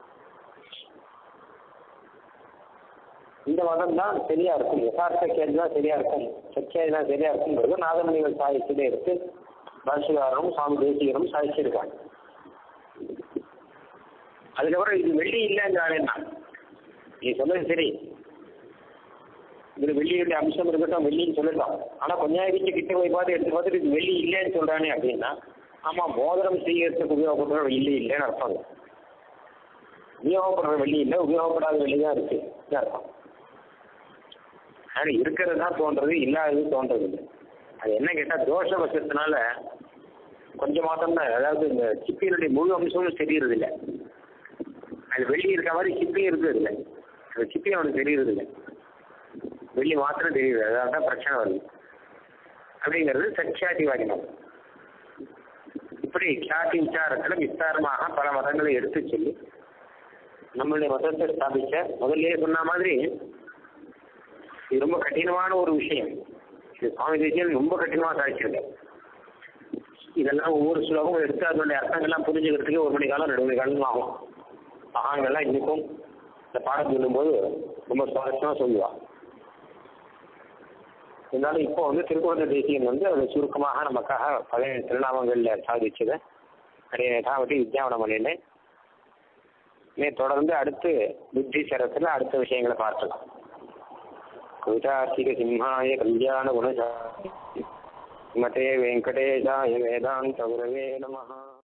இந்த மதம் தான் சரியா இருக்கும் யதார்த்த கேள்வி தான் சரியா இருக்கும் சத்தியாதி தான் சரியா இருக்குங்கிறது நாதமணிகள் சாகித்யத்திலே இருக்கு பாஷகாரனும் சுவாமி தேசிகரும் சாதிச்சிருக்காங்க அதுக்கப்புறம் இது வெள்ளி இல்லைங்கிறானேன்னா நீ சொன்னது சரி இதுல வெள்ளியுடைய அம்சம் இருக்கட்டும் வெள்ளின்னு சொல்லலாம் ஆனா கொஞ்ச நேரம் கிட்ட போய் பார்த்து எடுத்து பார்த்துட்டு இது வெள்ளி இல்லைன்னு சொல்றானே அப்படின்னா ஆமா மோதிரம் செய்யறதுக்கு உபயோகப்படுற வெள்ளி இல்லைன்னு அர்த்தம் உபயோகப்படுற வெள்ளி இல்லை உபயோகப்படாத வெள்ளி தான் இருக்கு இது அர்த்தம் ஆனா இருக்கிறது தான் தோன்றது இல்லாதது தோன்றது இல்லை அது என்ன கேட்டா தோஷ வசத்தினால கொஞ்சம் மாதம் தான் அதாவது இந்த சிப்பியினுடைய முழு அம்சமும் தெரியறது இல்லை அது வெள்ளி இருக்க மாதிரி சிப்பியும் இருக்கிறது இல்லை அந்த சிப்பி அவனுக்கு தெரியறது இல்லை வெள்ளி மாத்திரம் தெரியுது அதான் தான் பிரச்சனை வருது அப்படிங்கிறது சச்சியாதிவாதி மதம் இப்படி கியாதி விசாரத்துல விஸ்தாரமாக பல மதங்களை எடுத்து சொல்லி நம்மளுடைய மதத்தை ஸ்தாபிச்ச முதல்லயே சொன்ன மாதிரி இது ரொம்ப கடினமான ஒரு விஷயம் இது சுவாமி தேசியன் ரொம்ப கடினமா சாதிச்சிருக்க இதெல்லாம் ஒவ்வொரு ஸ்லோகமும் எடுத்து அதனுடைய அர்த்தங்கள்லாம் புரிஞ்சுக்கிறதுக்கு ஒரு மணி காலம் ரெண்டு மணி காலம் ஆகும் மகான்கள்லாம் இன்னைக்கும் இந்த பாடம் சொல்லும்போது ரொம்ப சுவாரஸ்யமா சொல்லுவான் இருந்தாலும் இப்போ வந்து திருக்குறள் தேசியன் வந்து அதை சுருக்கமாக நமக்காக பழைய திருநாமங்கள்ல சாதிச்சதை நிறைய யதாவதி வித்யாவனம் பண்ணினேன் மே தொடர்ந்து அடுத்து புத்தி சரத்துல அடுத்த விஷயங்களை பார்க்கலாம் கவிதார்த்திக சிம்ஹாய கல்யாண குணசாமி மதே வெங்கடேஷாய வேதாந்த குரவே நமஹ